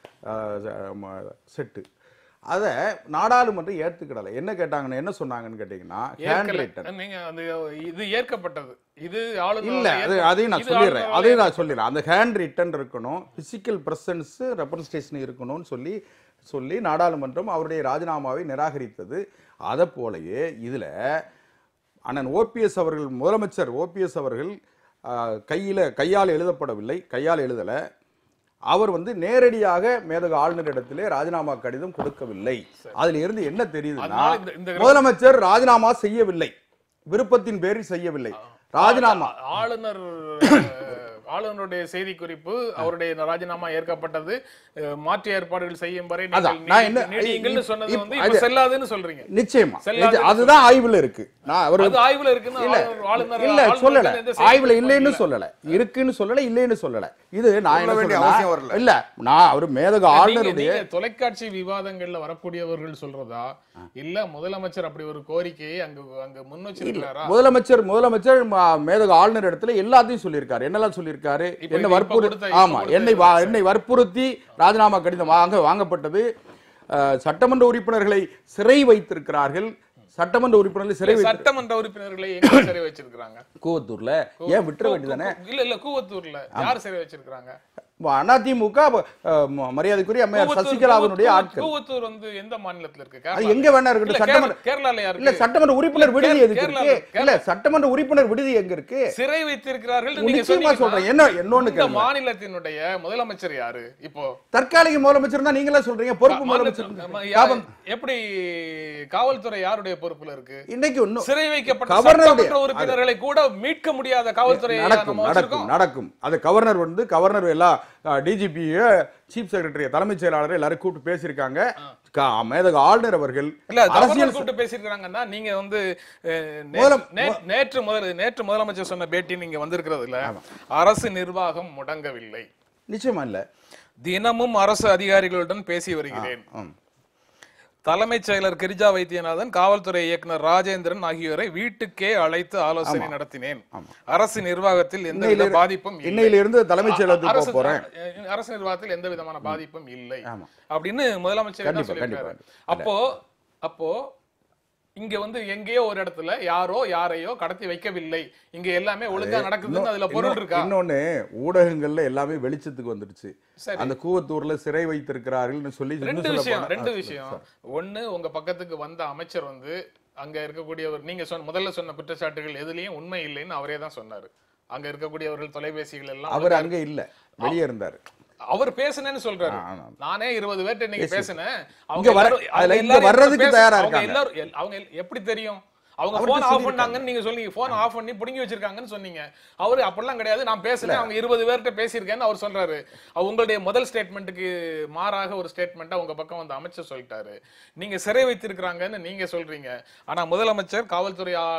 செட்டு அதை நாடாளுமன்றம் ஏற்றுக்கிடலை என்ன கேட்டாங்கன்னு என்ன சொன்னாங்கன்னு கேட்டிங்கன்னா ஹேண்ட் ஏற்கல. ரிட்டன் நீங்க அந்த இது ஏற்கப்பட்டது இது ஆளுநர் இல்ல அது ஏற்க- அதையும் நான் இது சொல்லிடுறேன் ஆளுநரால அதையும் நான் சொல்லிடுறேன் அந்த ஹேண்ட் ரிட்டன் இருக்கணும் பிசிக்கல் பிரசன்ஸ் ரெப்ரசன்டேஷன் இருக்கணும்னு சொல்லி சொல்லி நாடாளுமன்றம் அவருடைய ராஜினாமாவை நிராகரித்தது அதை போலயே இதுல அண்ணன் ஓபிஎஸ் அவர்கள் முதலமைச்சர் ஓபிஎஸ் அவர்கள் ஆஹ், கையில கையால் எழுதப்படவில்லை கையால் எழுதல அவர் வந்து நேரடியாக மேதக ஆளுநரிடத்திலே ராஜினாமா கடிதம் கொடுக்கவில்லை அதுல இருந்து என்ன தெரியுதுன்னா அதனால இந்த- இந்த முதலமைச்சர் ராஜினாமா செய்யவில்லை விருப்பத்தின் பேரில் செய்யவில்லை ராஜினாமா ஆளுநர் ஆளுநருடைய செய்தி குறிப்பு அவருடைய ராஜினாமா ஏற்கப்பட்டது அஹ், மாற்று ஏற்பாடுகள் செய்யும் வரை நீங்கள் அதான், நான் என்ன- நீடி- நீடியுங்கள்னு இப்- சொன்னது இப்- வந்து இப்ப அது- செல்லாதுன்னு சொல்றீங்க நிச்சயமா செல்லாது நிச்சயம். அதுதான் ஆய்வுல இருக்கு நான் அவர் அது ஆய்வுல இருக்குன்னு இல்ல ஆளுநர் ஆளுநர் இல்ல ஆளுநர் சொல்லல எந்த செய்தி ஆய்வுல குறிப்பும் இல்லைன்னு இல்ல. சொல்லல இருக்குன்னு சொல்லல இல்லைன்னு சொல்லல இது நான் என்ன சொல்ல வேண்டிய சொல்றேன்னா, அவசியம் வரல. இல்ல நான் அவர் மேதக நீங்க- ஆளுநருடைய நீங்க தொலைக்காட்சி விவாதங்கள்ல வரக்கூடியவர்கள் சொல்றதா இல்ல முதலமைச்சர் அப்படி ஒரு கோரிக்கையை அங்க அங்க முன் வச்சிருக்காரா முதலமைச்சர் முதலமைச்சர் ம- மேதக ஆளுநர் இடத்துல எல்லாத்தையும் சொல்லியிருக்காரு என்னெல்லாம் சொல்லியிருக்காரு இப்ப என்ன இது இப்ப வற்புறுத்தி கொடுத்த- இப்ப ஆமா கொடுத்த என்னை வா- என்னை வற்புறுத்தி ராஜினாமா கடிதம் வாங்க வாங்கப்பட்டது அஹ், சட்டமன்ற உறுப்பினர்களை சிறை வைத்திருக்கிறார்கள் சட்டமன்ற உறுப்பினர்களை சிறை வைத்து சட்டமன்ற உறுப்பினர்களை எங்க சிறை வச்சிருக்காங்க கூவத்தூர்ல ஏன் விட்டுற வேண்டியதானே இல்ல இல்ல கூவத்தூர்ல யார் சிறை வச்சிருக்காங்க அதிமுக அஹ், ம- மரியாதைக்குரிய அம்மையார் கூவத்தூர்- சசிகலாவினுடைய கூவத்தூர்- ஆட்கள் கூவத்தூர் வந்து எந்த மாநிலத்துல இருக்கு அது கேரளா எங்க வேணா இருக்கட்டும் இல்ல, சட்டமன்ற கேரளா- கேரளால யாரு இல்ல சட்டமன்ற உறுப்பினர் இல்ல, விடுதி கேரளா- எதுக்கு கேரளால- இருக்கு இல்ல சட்டமன்ற உறுப்பினர் விடுதி எங்க இருக்கு சிறை வைத்திருக்கிறார்கள் நீங்க நிச்சயமா சொன்னீங்கன்னா, சொல்றேன் என்ன என்னொன்னு இந்த கேளுங்க மாநிலத்தினுடைய முதலமைச்சர் யாரு இப்போ தற்காலிக முதலமைச்சர் தான் நீங்களே சொல்றீங்க பொறுப்பு மாநிலத்தில் முதலமைச்சர் நம்ம யா- எப்படி காவல்துறை யாருடைய பொறுப்புல இருக்கு இன்னைக்கு ஒன்னும் சிறை வைக்கப்பட்ட கவர்னருடைய- சட்டமன்ற உறுப்பினர்களை கூட மீட்க முடியாத காவல்துறையை நடக்கும் நம்ம நடக்கும் வச்சிருக்கோம் நடக்கும் அது கவர்னர் வந்து கவர்னர் எல்லா டிஜிபி சீஃப் செக்ரட்டரி தலைமைச் செயலாளர் எல்லாரும் கூப்பிட்டு பேசியிருக்காங்க க- மேதக ஆளுநர் அவர்கள் இல்ல கவர்னர் அரசியல் கூப்பிட்டு பேசியிருக்காங்கன்னா நீங்க வந்து அஹ், நே- முதலம்- நே- நேற்று முதல் நேற்று முதலமைச்சர் சொன்ன பேட்டி நீங்க வந்திருக்கிறதுல அரசு நிர்வாகம் முடங்கவில்லை நிச்சயமா இல்ல தினமும் அரசு அதிகாரிகளுடன் பேசி வருகிறேன் ம். தலைமைச் செயலர் கிரிஜா வைத்தியநாதன் காவல்துறை இயக்குனர் ராஜேந்திரன் ஆகியோரை வீட்டுக்கே அழைத்து ஆலோசனை நடத்தினேன் அரசு நிர்வாகத்தில் எந்தவித இன்னையில- பாதிப்பும் இல்லை. இன்னையிலிருந்து தலைமைச் செயலகத்துக்கு அரசு போக போறேன் அஹ் அரசு நிர்வாகத்தில் எந்த விதமான பாதிப்பும் இல்லை ஆமா. அப்படின்னு முதலமைச்சர் என்ன கண்டிப்பா, சொல்லியிருக்காரு கண்டிப்பா. அப்போ அப்போ இங்க வந்து எங்கேயோ ஒரு இடத்துல யாரோ யாரையோ கடத்தி வைக்கவில்லை இங்க எல்லாமே ஒழுங்கா நடக்குதுன்னு அதுல பொருள் இன்னொ- இருக்கா இன்னொன்னு ஊடகங்கள்ல எல்லாமே வெளிச்சத்துக்கு வந்துருச்சு சரி. அந்த கூவத்தூர்ல சிறை வைத்திருக்கிறார்கள்னு சொல்லி இன்னும் ரெண்டு சொல்லப் விஷயம் போனா- ரெண்டு ஆ, விஷயம் சார். ஒண்ணு உங்க பக்கத்துக்கு வந்த அமைச்சர் வந்து அங்க இருக்கக்கூடியவர் நீங்க சொன்ன முதல்ல சொன்ன குற்றச்சாட்டுகள் எதுலயும் உண்மை இல்லைன்னு அவரே தான் சொன்னாரு அங்க இருக்கக்கூடியவர்கள் தொலைபேசிகள் எல்லாம் அவர் அங்க இல்ல வெளியே இருந்தாரு அவர் பேசுனேன்னு சொல்றாரு ஆ, ஆ. நானே இருபது பேர்ட்ட இன்னைக்கு பேசினேன் இங்க வர- எல்லாரும்- அதுல அவங்க இங்க எல்லாரும் வர்றதுக்கு பேச- தயாரா அவங்க இருக்காங்க. எல்லாரும் எல்- அவங்க எல்- எப்படி தெரியும் அவங்க அவர்ட்ட போன் ஆஃப் சொல்லியிருக்காங்க. பண்ணாங்கன்னு நீங்க சொன்னீங்க போன் ஆஃப் பண்ணி புடுங்கி வச்சிருக்காங்கன்னு சொன்னீங்க அவரு அப்படிலாம் கிடையாது நான் பேசுறேன் அவங்க இருபது பேர்கிட்ட பேசியிருக்கேன்னு அவர் சொல்றாரு அவர் உங்களுடைய முதல் ஸ்டேட்மெண்ட்டுக்கு மாறாக ஒரு ஸ்டேட்மெண்ட்டை உங்க பக்கம் வந்து அமைச்சர் சொல்லிட்டாரு நீங்க சிறை வைத்திருக்கிறாங்கன்னு நீங்க சொல்றீங்க ஆனா முதலமைச்சர் காவல்துறை ஆ,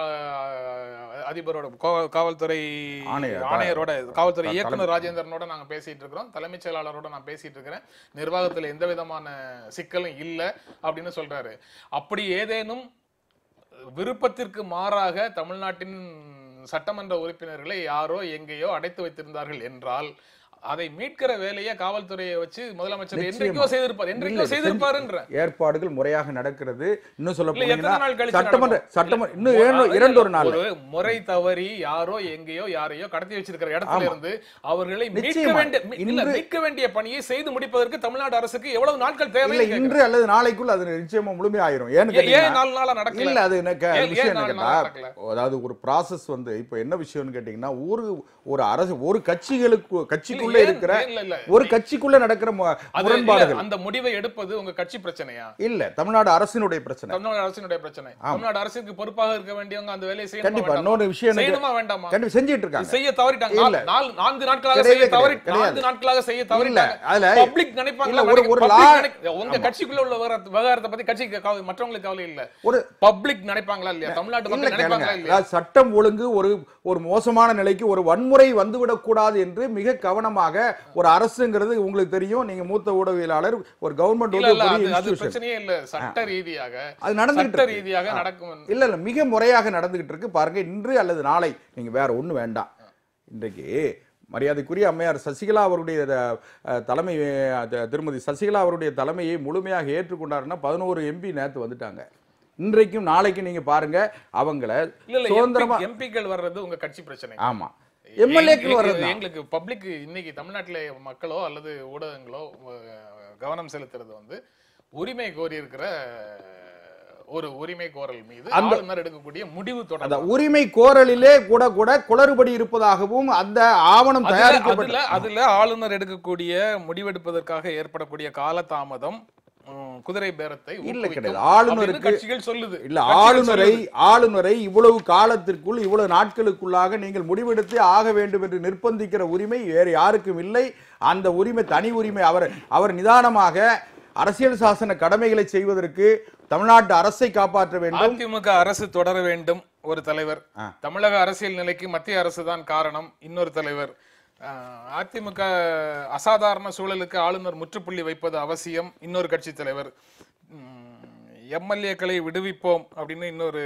அதிபரோட கோ- காவல்துறை ஆணையர். ஆணையரோட காவல்துறை தலைமை- இயக்குனர் ராஜேந்திரனோட நாங்க பேசிட்டு இருக்கிறோம் தலைமைச் செயலாளரோட நான் பேசிட்டு இருக்கிறேன் நிர்வாகத்துல எந்த விதமான சிக்கலும் இல்ல அப்படின்னு சொல்றாரு அப்படி ஏதேனும் விருப்பத்திற்கு மாறாக தமிழ்நாட்டின் சட்டமன்ற உறுப்பினர்களை யாரோ எங்கேயோ அடைத்து வைத்திருந்தார்கள் என்றால் அதை மீட்கிற வேலையை காவல்துறையை வச்சு முதலமைச்சர் நிச்சயமா. என்றைக்கோ செய்திருப்பார் என்றைக்கோ இல்லை, செய்திருப்பாருன்ற ஏற்பாடுகள் முறையாக நடக்கிறது இன்னும் சொல்ல இல்ல, எத்தனை நாள் போனீங்கன்னா கழிச்சு சட்டமன்ற நடக்கும்? சட்டமன்ற இன்னும் இல்ல, இரண்டு இல்ல, இரண்டு ஒரு நாள் ஒரு முறை தவறி யாரோ எங்கேயோ யாரையோ கடத்தி வச்சிருக்கிற இடத்துல ஆமா. இருந்து அவர்களை மீட்க நிச்சயமா. வேண்டிய மீ- இல்ல இன்று- மீட்க வேண்டிய பணியை செய்து முடிப்பதற்கு தமிழ்நாடு அரசுக்கு எவ்வளவு நாட்கள் தேவை இல்ல இன்று அல்லது நாளைக்குள்ள அது நிச்சயமா முழுமையாயிரும் ஏன்னு ஏன் கேட்டீங்கன்னா நாலு நாளா நடக்கல இல்ல அது எனக்கு ஏன்- ஏன் விஷயம் என்ன நாலு கேட்டா நாளா நடக்கல? அதாவது ஒரு ப்ராசஸ் வந்து இப்போ என்ன விஷயம்னு கேட்டீங்கன்னா ஒரு ஒரு அரசு ஒரு கட்சிகளுக்கு கட்சிக்குள்ள ஏன்- இருக்கிற ஏன் இல்ல, இல்ல. ஒரு கட்சிக்குள்ள நடக்கிற மு- அது இல்ல, முரண்பாடுகள் அந்த முடிவை எடுப்பது உங்க கட்சி பிரச்சனையா இல்ல தமிழ்நாடு அரசினுடைய பிரச்சனை தமிழ்நாடு அரசினுடைய பிரச்சனை தமிழ்நாடு அரசுக்கு பொறுப்பாக இருக்க வேண்டியவங்க அந்த வேலையை செய்யணுமா கண்டிப்பா வேண்டாமா? இன்னொரு விஷயம் எனக்கு- செய்யணுமா வேண்டாமா கண்டிப்பா செஞ்சிட்டு இருக்காங்க செய்ய தவறிட்டாங்க இல்ல. நாலு- நாலு- நான்கு நாட்களாக கிடையவே செய்ய தவறி கிடையாது. நான்கு நாட்களாக செய்ய தவறிட்டாங்க அதுல- பப்ளிக் நினைப்பாங்க இல்ல, ஒரு- ஒரு public law- நினை- உங்க கட்சிக்குள்ள உள்ள விவகாரத்தை- விவகாரத்தை பத்தி கட்சிக்கு கவலை- மற்றவங்களுக்கு கவலை இல்ல ஒரு பப்ளிக் நினைப்பாங்களா இல்லையா தமிழ்நாட்டு இல்ல மக்கள் கேளுங்க நினைப்பாங்களா இல்லையா அதாவது சட்டம் ஒழுங்கு ஒரு ஒரு மோசமான நிலைக்கு ஒரு வன்முறை வந்துவிடக் கூடாது என்று மிக கவனமாக ஒரு அரசுங்கிறது உங்களுக்கு தெரியும் நீங்க மூத்த ஊடகவியலாளர் ஒரு கவர்மெண்ட் இல்ல வந்து இல்ல ஒரு அது பெரிய அது institution. பிரச்சனையே இல்ல சட்ட ரீதியாக அது நடந்துகிட்டு சட்ட இருக்கு. ரீதியாக நடக்கும் இல்ல இல்ல மிக முறையாக நடந்துகிட்டு இருக்கு பாருங்க இன்று அல்லது நாளை நீங்க வேற ஒண்ணு வேண்டாம் இன்றைக்கு மரியாதைக்குரிய அம்மையார் சசிகலா அவருடைய அஹ், தலைமை அஹ், திருமதி சசிகலா அவருடைய தலைமையை முழுமையாக ஏற்றுக்கொண்டாருன்னா பதினோரு எம்பி நேத்து வந்துட்டாங்க இன்றைக்கும் நாளைக்கும் நீங்க பாருங்க அவங்கள இல்ல இல்ல சுதந்திரமா எம்பிக்கள் வர்றது உங்க கட்சி பிரச்சனை ஆமா எம்எல்ஏக்கள் எங்களுக்கு- வர்றது எங்களுக்கு பப்ளிக் இன்னைக்கு தமிழ்நாட்டில மக்களோ அல்லது ஊடகங்களோ அஹ், கவனம் செலுத்துறது வந்து உரிமை கோரி இருக்கிற ஒரு உரிமை கோரல் மீது அந்த- ஆளுநர் எடுக்கக்கூடிய முடிவு அந்த தொடர்பாக உரிமை கோரலிலே கூட கூட குளறுபடி இருப்பதாகவும் அந்த ஆவணம் அதுல தயாரிக்கப்பட்ட அதுல அதுல ஆளுநர் எடுக்கக்கூடிய முடிவெடுப்பதற்காக ஏற்படக்கூடிய காலதாமதம் உம், குதிரை பேரத்தை இல்ல ஊக்குவிக்கும் கிடையாது. அப்படின்னு ஆளுநருக்கு- கட்சிகள் சொல்லுது இல்ல கட்சிகள் ஆளுநரை சொல்லுது. ஆளுநரை இவ்வளவு காலத்திற்குள் இவ்வளவு நாட்களுக்குள்ளாக நீங்கள் முடிவெடுத்து ஆக வேண்டும் என்று நிர்பந்திக்கிற உரிமை வேறு யாருக்கும் இல்லை அந்த உரிமை தனி உரிமை அவர் அவர் நிதானமாக அரசியல் சாசன கடமைகளை செய்வதற்கு தமிழ்நாட்டு அரசை காப்பாற்ற வேண்டும் அதிமுக அரசு தொடர வேண்டும் ஒரு தலைவர் ஆ. தமிழக அரசியல் நிலைக்கு மத்திய அரசு தான் காரணம் இன்னொரு தலைவர் ஆஹ், அதிமுக அசாதாரண சூழலுக்கு ஆளுநர் முற்றுப்புள்ளி வைப்பது அவசியம் இன்னொரு கட்சி தலைவர் எம்எல்ஏக்களை விடுவிப்போம் அப்படின்னு இன்னொரு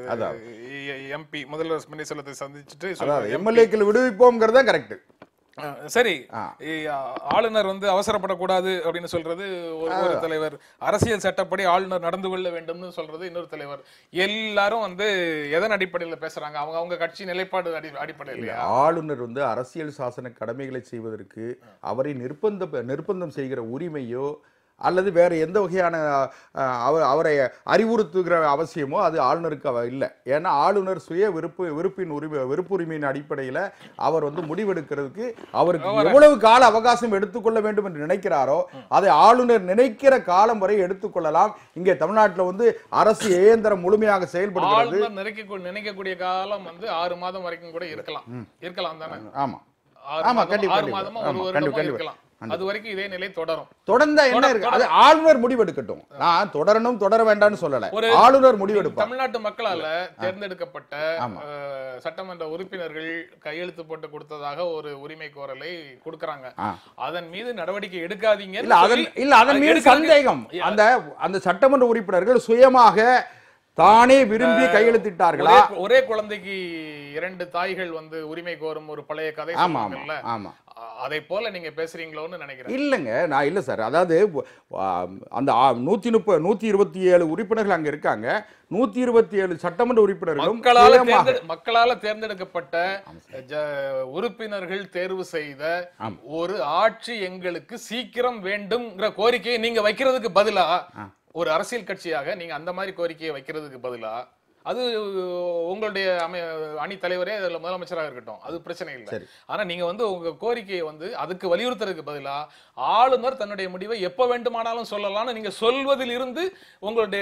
எம்பி முதல்வர் பன்னீர்செல்வத்தை சந்திச்சுட்டு அதாவது சொல்றாரு. எம்எல்ஏக்கள் விடுவிப்போம்ங்கிறது சரி ஆஹ், சரி ஆ. இ- ஆ- ஆளுநர் வந்து அவசரப்படக்கூடாது அப்படின்னு சொல்றது ஒரு ஒரு தலைவர் அரசியல் சட்டப்படி ஆளுநர் நடந்து கொள்ள வேண்டும்னு சொல்றது இன்னொரு தலைவர் எல்லாரும் வந்து எதன் அடிப்படையில பேசுறாங்க அவங்க அவங்க கட்சி நிலைப்பாடு அடி அடிப்படையில ஆளுநர் வந்து அரசியல் சாசன கடமைகளை செய்வதற்கு அவரை நிர்பந்த நிர்பந்தம் செய்கிற உரிமையோ அல்லது வேற எந்த வகையான அஹ், அவர் அவரை அறிவுறுத்துகிற அவசியமோ அது ஆளுநருக்கு அவ இல்லை ஏன்னா ஆளுநர் சுய விருப்பு விருப்பின் உரிமை விருப்புரிமையின் அடிப்படையில் அவர் வந்து முடிவெடுக்கிறதுக்கு அவருக்கு எவ்வளவு கால அவகாசம் எடுத்துக்கொள்ள வேண்டும் என்று நினைக்கிறாரோ அதை ஆளுநர் நினைக்கிற காலம் வரை எடுத்துக்கொள்ளலாம் இங்கே தமிழ்நாட்டில் வந்து அரசு இயந்திரம் முழுமையாக செயல்படுகிறது ஆளுநர் நினைக்க நினைக்கக்கூடிய காலம் வந்து ஆறு மாதம் வரைக்கும் கூட இருக்கலாம் இருக்கலாம் தானே ஆமா ஆறு ஆமா, மாதம், கண்டிப்பா, ஆறு கண்டிப்பா. மாதமா ஆமா, ஒரு கண்டிப்பா, வருடமா கண்டிப்பா. இருக்கலாம் அது வரைக்கும் இதே நிலை தொடரும் தொடர்ந்தா என்ன தொடர்- இருக்கு அது ஆளுநர் முடிவெடுக்கட்டும் நான் தொடரணும் தொடர வேண்டாம்னு சொல்லல ஒரு- ஆளுநர் முடிவெடுப்பார் தமிழ்நாட்டு மக்களால தேர்ந்தெடுக்கப்பட்ட ஆமா. அஹ், சட்டமன்ற உறுப்பினர்கள் கையெழுத்து போட்டு கொடுத்ததாக ஒரு உரிமை கோரலை கொடுக்கறாங்க ஆ. அதன் மீது நடவடிக்கை எடுக்காதீங்க இல்ல அதன் இல்ல அதன் மீது சந்தேகம் அந்த அந்த சட்டமன்ற உறுப்பினர்கள் சுயமாக தானே விரும்பி கையெழுத்திட்டார்களா ஒரே ஒரே குழந்தைக்கு இரண்டு தாய்கள் வந்து உரிமை கோரும் ஒரு பழைய கதை ஆமா ஆமா சொன்னாங்கல்ல ஆமா அதை போல நீங்க பேசுறீங்களோன்னு நினைக்கிறேன் இல்லைங்க நான் இல்லை சார் அதாவது ஆ, அந்த ஆ- நூத்தி முப்பது நூத்தி இருபத்தி ஏழு உறுப்பினர்கள் அங்க இருக்காங்க நூத்தி இருபத்தி ஏழு சட்டமன்ற உறுப்பினர்களும் மக்களால சுயமாக தேர்ந்தெடு- மக்களால தேர்ந்தெடுக்கப்பட்ட ஜ- உறுப்பினர்கள் தேர்வு செய்த ஆமா. ஒரு ஆட்சி எங்களுக்கு சீக்கிரம் வேண்டும்ங்கிற கோரிக்கையை நீங்க வைக்கிறதுக்கு பதிலா ஒரு அரசியல் கட்சியாக நீங்க அந்த மாதிரி கோரிக்கையை வைக்கிறதுக்கு பதிலா அது உங்களுடைய அமை அணி தலைவரே அதுல முதலமைச்சராக இருக்கட்டும் அது பிரச்சனை இல்லை சரி. ஆனா நீங்க வந்து உங்க கோரிக்கையை வந்து அதுக்கு வலியுறுத்துறதுக்கு பதிலா ஆளுநர் தன்னுடைய முடிவை எப்ப வேண்டுமானாலும் சொல்லலாம்னு நீங்க சொல்வதில் இருந்து உங்களுடைய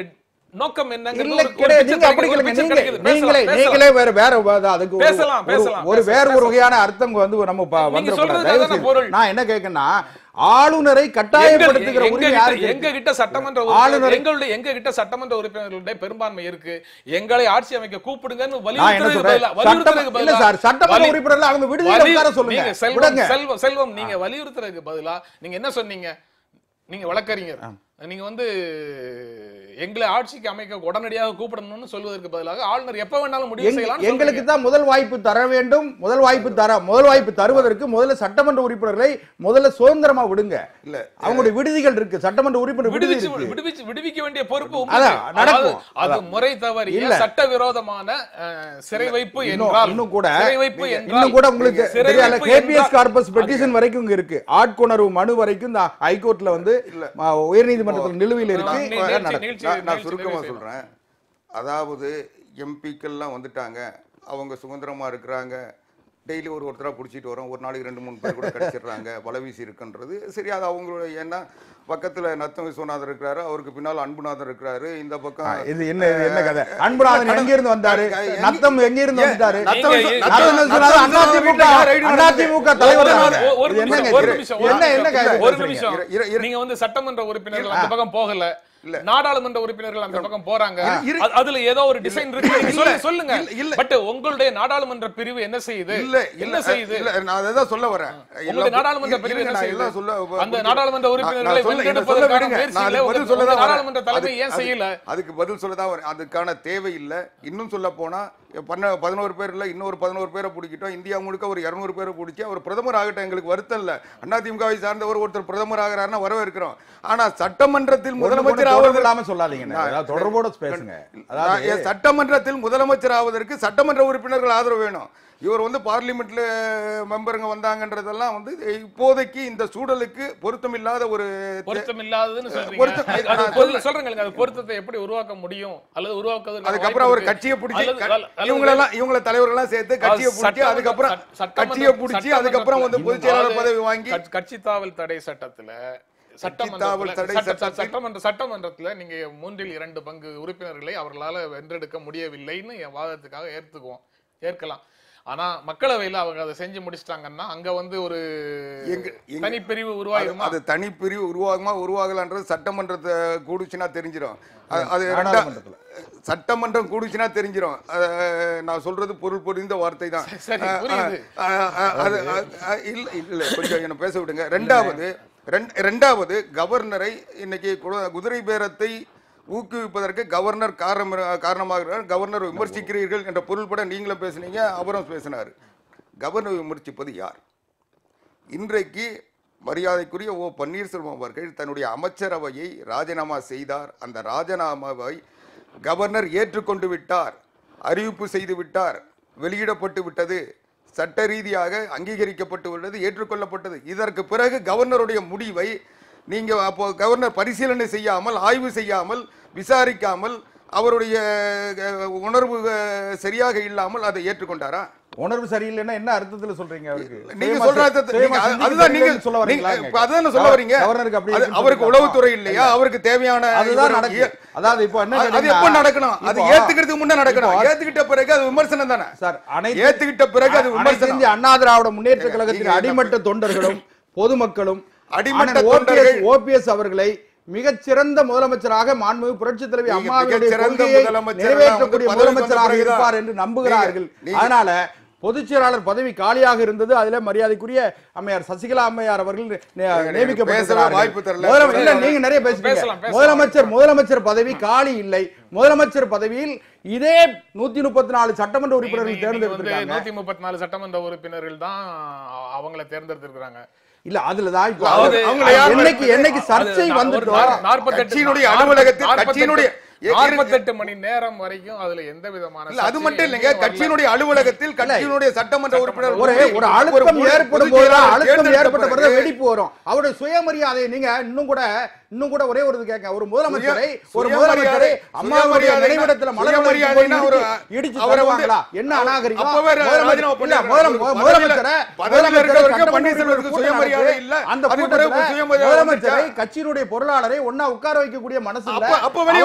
நோக்கம் என்னங்கிறது இல்ல ஒரு- ஒரு கிடையாது picture நீங்க அப்படி கிடைக்குது, ஒரு கேளுங்க picture நீங்க கிடைக்குது. நீங்களே பேசலாம், நீங்களே வேற வேற வ- அதுக்கு ஒரு- பேசலாம், ஒரு- பேசலாம், ஒரு பேசலாம், வேற ஒரு பேசலாம். வகையான அர்த்தம் வந்து நம்ம ப- நீங்க வந்துடக்கூடாது. சொல்றது தயவு அதான செய்து. பொருள். நான் என்ன கேட்கறேன்னா ஆளுநரை எங்க- கட்டாயப்படுத்துகிற எங்க உரிமை கிட்ட- யாருக்கு எங்க இருக்கு? கிட்ட சட்டமன்ற ஆளுநர் உறுப்பினர் எங்களுடைய எங்க கிட்ட சட்டமன்ற உறுப்பினர்களுடைய பெரும்பான்மை இருக்கு எங்களை ஆட்சி அமைக்க கூப்பிடுங்கன்னு நான் என்ன வலியுறுத்துறதுக்கு சொல்றேன் பதிலா வலியுறுத்துறதுக்கு சட்டம் இல்ல பதிலா சார் சட்டமன்ற வலி- உறுப்பினர்கள் அவங்க விடுதலை வலி- உட்கார சொல்லுங்க நீங்க செல்வம் விடுங்க செல்வம் செல்வம் நீங்க வலியுறுத்துறதுக்கு பதிலா நீங்க என்ன சொன்னீங்க நீங்க வழக்கறிஞர் நீங்க வந்து எங்களை ஆட்சிக்கு அமைக்க உடனடியாக கூப்பிடணும்னு சொல்வதற்கு பதிலாக ஆளுநர் எப்ப வேணாலும் முடிவு எங்க- செய்யலாம் எங்களுக்கு தான் முதல் வாய்ப்பு தர வேண்டும் முதல் வாய்ப்பு தர முதல் வாய்ப்பு தருவதற்கு முதல்ல சட்டமன்ற உறுப்பினர்களை முதல்ல சுதந்திரமா விடுங்க இல்ல அவங்களுடைய விடுதிகள் இருக்கு சட்டமன்ற உறுப்பினர் விடுதி விடுவிச்சு இருக்கு விடுவிச்சு விடுவிக்க வேண்டிய பொறுப்பு அதான், உங்களுக்கு. நடக்கும். அதாவது அது முறை தவறிய இல்ல. சட்டவிரோதமான அஹ், சிறை வைப்பு இன்னும் என்றால் இன்னும் கூட சிறை வைப்பு நீங்க- என்றால் இன்னும் கூட உங்களுக்கு சிறை தெரியல வைப்பு கேபிஎஸ் என்றால் கார்பஸ் பெட்டிஷன் வரைக்கும் இங்க இருக்கு ஆட்கொணர்வு மனு வரைக்கும் இந்த ஹைகோர்ட்ல வந்து ம, உயர்நீதிமன்றத்தில் நிலுவையில் இருக்கு நீ- இப்ப நீ- நடக்கு. நீ- நான் நான் நீ- சுருக்கமா நீ- சொல்றேன் அதாவது எம்பிக்கள்லாம் வந்துட்டாங்க அவங்க சுதந்திரமா இருக்கிறாங்க டெய்லி ஒரு ஒருத்தரா பிடிச்சிட்டு வரோம் ஒரு நாளைக்கு ரெண்டு மூணு பேர் கூட கிடைச்சிடுறாங்க வலைவீசி இருக்குன்றது சரி அது அவங்களோட ஏன்னா பக்கத்துல நத்தம் விஸ்வநாதர் இருக்கிறாரு அவருக்கு பின்னால் அன்புநாதர் இருக்கிறாரு இந்த பக்கம் இது என்ன இது என்ன கதை அன்புநாதன் எங்க இருந்து வந்தாரு எங்க- நத்தம் எங்க இருந்து வந்தாரு நத்தம் நீங்க- விஸ்வ- நத்தம் நத்தம் விஸ்வநாதன் விஸ்வநாதர் அதிமுக வீட்டுல ரைடு நடந்தது. அதிமுக தலைவர் ஒரு- தாங்க. ஒரு- ஒரு இது நிமிஷம், என்னங்க ஒரு இது? நிமிஷம், என்ன ஒரு என்ன நிமிஷம், காரியம் ஒரு பேசுறீங்க? நிமிஷம் இரு- இரு- இரு. நீங்க வந்து சட்டமன்ற உறுப்பினர்கள் அந்த பக்கம் போகல நாடாளுமன்ற உறுப்பினர்கள் அந்த பக்கம் போறாங்க இரு- அது- அதுல ஏதோ ஒரு டிசைன் இருக்கு நீங்க இல்ல, சொல்லு- சொல்லுங்க இல்ல, இல்ல. பட் உங்களுடைய நாடாளுமன்ற பிரிவு என்ன செய்யுது இல்ல என்ன இல்ல செய்யுது இல்ல நான் அதான் சொல்ல வரேன் உங்களுடைய எல்லாம் நாடாளுமன்ற இரு- பிரிவு இருங்க, என்ன நான் செய்யுது எல்லாம் சொல்ல அந்த புரியுது. நாடாளுமன்ற நான் உறுப்பினர்களை சொல்ல- என்ன சொல்ல வென்றெடுப்பதற்கான விடுங்க. முயற்சி நான் இல்ல அதுக்கு பதில் உங்க சொல்ல தான் வரேன். நாடாளுமன்ற தலைமை அதுக்கு- ஏன் செய்யல அதுக்கு பதில் சொல்ல தான் வரேன் அதுக்கான தேவை இல்ல இன்னும் சொல்ல போனா பண்ண பதினோரு பேர் இல்ல இன்னொரு பதினோரு பேரை பிடிக்கிட்டோம் இந்தியா முழுக்க ஒரு இருநூறு பேரை பிடிச்சி அவர் பிரதமர் ஆகட்டும் எங்களுக்கு வருத்தம் இல்ல அதிமுகவை சார்ந்தவர் ஒருத்தர் பிரதமர் ஆகிறாருன்னா வரவேற்கிறோம் ஆனா சட்டமன்றத்தில் முதலமைச்சர் முதலமைச்சர் தொடர்பு ஆவது இல்லாம சொல்லாதீங்க ஏதாவது தொடர்போட பேசுங்க நான் அதாவது என் சட்டமன்றத்தில் முதலமைச்சர் ஆவதற்கு சட்டமன்ற உறுப்பினர்கள் ஆதரவு வேணும் இவர் வந்து பார்லிமெண்ட்ல மெம்பருங்க வந்தாங்கன்றதெல்லாம் வந்து இப்போதைக்கு இந்த சூழலுக்கு பொருத்தமில்லாத ஒரு பொருத்தம் இல்லாததுன்னு சொல்றீங்க பொருத்தம் அது- அது நான் பொருள் சொல்றேங்க அது பொருத்தத்தை எப்படி உருவாக்க முடியும் அல்லது உருவாக்குவதற்கு அதுக்கப்புறம் அவர் கட்சியை பிடிச்சி இவங்களெல்லாம் இவங்கள தலைவர்களெல்லாம் சேர்த்து கட்சியை பிடிச்சி அதுக்கப்புறம் கட்சியை பிடிச்சி அதுக்கப்புறம் வந்து பொதுச் செயலாளர் பதவி வாங்கி கட்சி தாவல் தடை சட்டத்துல சட்டமன்றத்துல- தாவல் தடை சட்ட- சட்டத்தில் சட்டமன்ற சட்டமன்றத்துல நீங்க மூன்றில் இரண்டு பங்கு உறுப்பினர்களை அவர்களால வென்றெடுக்க முடியவில்லைன்னு என் வாதத்துக்காக ஏத்துக்குவோம் ஏற்கலாம் ஆனா மக்களவையில அவங்க அதை செஞ்சு முடிச்சிட்டாங்கன்னா அங்க வந்து ஒரு எங்க- எங்க- தனிப்பிரிவு அது- உருவாயிருமா அது தனிப்பிரிவு உருவாகுமா உருவாகலான்றது சட்டமன்றத்தை கூடுச்சுன்னா தெரிஞ்சிடும் அது அது ரெண்டா- நாடாளுமன்றத்துல. சட்டமன்றம் கூடுச்சுன்னா தெரிஞ்சிடும் அஹ், நான் சொல்றது பொருள் புரிந்த வார்த்தை தான் சரி, புரியுது. அஹ், அஹ், அது அஹ், அஹ், இல்ல இல்ல கொஞ்சம் என்ன பேச விடுங்க ரெண்டாவது ரெண்- ரெண்டாவது கவர்னரை இன்னைக்கு கு- குதிரை பேரத்தை ஊக்குவிப்பதற்கு கவர்னர் காரணம் காரணமாக கவர்னர் விமர்சிக்கிறீர்கள் என்ற பொருள்பட நீங்களும் பேசுனீங்க அவரும் பேசினார் கவர்னர் விமர்சிப்பது யார் இன்றைக்கு மரியாதைக்குரிய ஓ பன்னீர்செல்வம் அவர்கள் தன்னுடைய அமைச்சரவையை ராஜினாமா செய்தார் அந்த ராஜினாமாவை கவர்னர் ஏற்றுக்கொண்டு விட்டார் அறிவிப்பு செய்து விட்டார் வெளியிடப்பட்டு விட்டது சட்ட ரீதியாக அங்கீகரிக்கப்பட்டு விட்டது ஏற்றுக்கொள்ளப்பட்டது இதற்கு பிறகு கவர்னருடைய முடிவை நீங்க அப்போ கவர்னர் பரிசீலனை செய்யாமல் ஆய்வு செய்யாமல் விசாரிக்காமல் அவருடைய அஹ், உணர்வு அஹ், சரியாக இல்லாமல் அதை ஏற்றுக்கொண்டாரா உணர்வு சரியில்லைன்னா என்ன அர்த்தத்துல சொல்றீங்க அவருக்கு நீங்க சுயமா சொல்ற சிந்தி- அர்த்தத்தை- சுயமா நீங்க அது- சிந்திக்க அதுதான் நீங்க தெரியலன்னு சொல்ல வரீங்களா நீங்க- இப்ப அதுதானே சொல்ல வரீங்க கவர்னருக்கு அப்படி அது- இருக்குன்னு அவருக்கு சொல்றீங்களா? உளவுத்துறை இல்லையா அவருக்கு தேவையான அதுதான் இவர் நடக்கு ஏ- அதாவது இப்போ என்ன அது- அது கேட்டீங்கன்னா, எப்ப நடக்கணும் அது இப்போ- ஏத்துக்கிறதுக்கு முன்ன நடக்கணும் இப்போ- ஏத்துக்கிட்ட பிறகு அது விமர்சனம் தானே சார் அனைத்து ஏத்துக்கிட்ட பிறகு அது அனைத்து விமர்சனம் இந்திய அண்ணா திராவிட முன்னேற்ற நீங்க- கழகத்தின் நீங்க அடிமட்ட தொண்டர்களும் பொதுமக்களும் அடிமட்ட அண்ணன் தொண்டர்கள் ஓபிஎஸ் அவர்களை மிகச்சிறந்த முதலமைச்சராக மாண்புமிகு புரட்சித் தலைவி நீங்க அம்மாவுடைய மிகச்சிறந்த கொள்கையை முதலமைச்சர் நிறைவேற்றக்கூடிய எல்லாம் வந்து பதவிக்கு முதலமைச்சராக வந்த பிறகுதான். இருப்பார் என்று நம்புகிறார்கள் நீங்க- அதனால பொதுச் செயலாளர் பதவி காலியாக இருந்தது அதுல மரியாதைக்குரிய அம்மையார் சசிகலா அம்மையார் அவர்கள் நி- பேசவே நியமிக்கப்பட்டிருக்கிறார்கள். வாய்ப்பு தரல. முதலமை- இல்ல நீங்க நிறைய பேசலாம், பேசுறீங்க பேசலாம். முதலமைச்சர் முதலமைச்சர் பதவி காலி இல்லை முதலமைச்சர் பதவியில் இதே நூத்தி முப்பத்தி நாலு சட்டமன்ற உறுப்பினர்கள் நீங்க வந்து தேர்ந்தெடுத்திருக்காங்க நூத்தி முப்பத்தி நாலு சட்டமன்ற உறுப்பினர்கள் தான் அவங்கள தேர்ந்தெடுத்திருக்கிறாங்க இல்ல அதுலதான் இப்போ அதாவது அது- அவங்களை யார் என்னைக்கு என்னைக்கு சர்ச்சை அது வந்துட்டோ ஒரு நாற்பத்தெட்டு கட்சியினுடைய நாற்பத்தெட்டு- அலுவலகத்தில் நாற்பத்தெட்டு- கட்சியினுடைய- ஏ- நாற்பத்தெட்டு மணி நேரம் வரைக்கும் அதுல எந்த விதமான இல்ல அது சர்ச்சையும் மட்டும் இல்லைங்க எங்கேயும் வரல. கட்சியினுடைய அலுவலகத்தில் கட்சியினுடைய சட்டமன்ற உறுப்பினர் ஒரு கூடி- ஒரு அழுத்தம் பொது- ஏற்படும் பொதுச் போது செயலாளர் அழுத்தம் தேர்ந்தெடுத்த ஏற்பட்ட பிறகு பிறகு வெடிப்பு வரும் அவருடைய சுயமரியாதை நீங்க இன்னும் கூட இன்னும் கூட ஒரே ஒரு இது கேட்க ஒரு முதலமைச்சரை ஒரு சுயமரியாதை- முதலமைச்சரை அம்மாவுடைய சுயமரியாதைனா- நினைவிடத்துல மலர் சுயமரியாதைனா வளையம் ஒரு- இடிச்சு- இடிச்சு அவரை வந்து- தருவாங்களா என்ன அவர் அநாகரிகம் அப்பவே ராஜினாமா முதலமைச்சர் இல்ல, பண்ணிடுறாரு. முதலம்- ஒரு முதலமைச்சரை பதவியில முதலமைச்சரை இருக்கவருக்கு சட்டமன்ற பன்னீர்செல்வத்துக்கு கூட்டம் சுயமரியாதை நடக்குது. இல்ல. அந்த அதுக்கு கூட்டத்துல பிறகு சுயமரியாதை முதலமைச்சரை வந்துச்சா? கட்சியினுடைய பொருளாளரை ஒன்னா உட்கார வைக்கக்கூடிய மனசு இல்ல அப்ப- அப்ப வெளிய அவரை- வந்திருக்கணும்.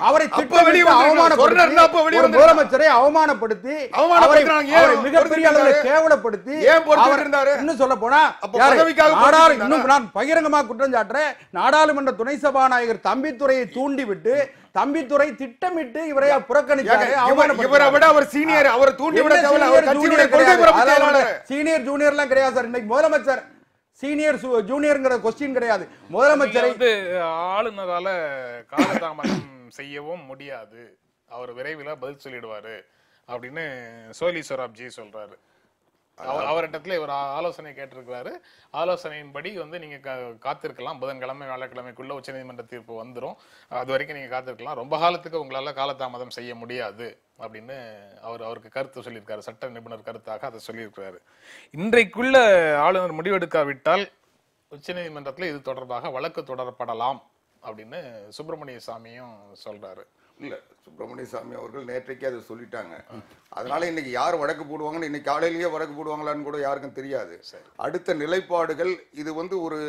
அவரை அப்ப வெளிய திட்டமிட்டு வந்திருக்கணும். சொர்ணர் இருந்தா அப்ப வெளிய அவமானப்படுத்தி ஒரு வந்திருக்கணும். முதலமைச்சரை அவமானப்படுத்தி அவமானப்படுத்துறாங்க. அவரை- ஏன் அவரை மிகப்பெரிய பொறுத்துட்டு அளவில் இருந்தாரு? கேவலப்படுத்தி ஏன் பொறுத்துட்டு அவர் இருந்தாரு? இன்னும் சொல்ல போனா அப்ப யாரு? பதவிக்காக நாடாளு பொறுத்துட்டு இன்னும் இருந்தாரா? நான் பகிரங்கமா குற்றம் சாட்டுறேன் நாடாளுமன்ற துணை சபாநாயகர் தம்பித்துறையை தூண்டிவிட்டு தம்பித்துறை திட்டமிட்டு இவரை புறக்கணிச்சாரு ஏங்க, இவர- அவமானப்படுத்தினாரு. இவரை விட அவர் சீனியர் அவரை தூண்டி விட என்ன தேவையில்ல senior, அவர் கட்சியினுடைய junior கொள்கை கிடையாது. பரப்பு அதாவது செயலாளர் senior, junior எல்லாம் கிடையாது சார் இன்னைக்கு முதலமைச்சர் சீனியர் ஜூனியர்ங்கிற கொஸ்டின் கிடையாது முதலமைச்சரை நீங்க வந்து ஆளுநரால காலதாமதம் செய்யவும் முடியாது அவர் விரைவில் பதில் சொல்லிடுவாரு அப்படின்னு சோலி சொராப்ஜி சொல்றாரு அவர் அவரிடத்துல இவர் ஆ- ஆலோசனை கேட்டிருக்கிறாரு ஆலோசனையின்படி வந்து நீங்க கா- காத்திருக்கலாம் புதன்கிழமை வியாழக்கிழமைக்குள்ள உச்சநீதிமன்ற தீர்ப்பு வந்துரும் அது வரைக்கும் நீங்க காத்திருக்கலாம் ரொம்ப காலத்துக்கு உங்களால காலதாமதம் செய்ய முடியாது அப்படின்னு அவர் அவருக்கு கருத்து சொல்லியிருக்காரு சட்ட நிபுணர் கருத்தாக அதை சொல்லியிருக்கிறாரு இன்றைக்குள்ள ஆளுநர் முடிவெடுக்காவிட்டால் உச்சநீதிமன்றத்தில் இது தொடர்பாக வழக்கு தொடரப்படலாம் அப்படின்னு சுப்பிரமணிய சாமியும் சொல்றாரு இல்ல சுப்பிரமணிய சாமி அவர்கள் நேற்றைக்கு அதை சொல்லிட்டாங்க அதனால இன்னைக்கு யார் வழக்கு போடுவாங்கன்னு இன்னைக்கு காலையிலேயே வழக்கு போடுவாங்களான்னு கூட யாருக்கும் தெரியாது அடுத்த நிலைப்பாடுகள் இது வந்து ஒரு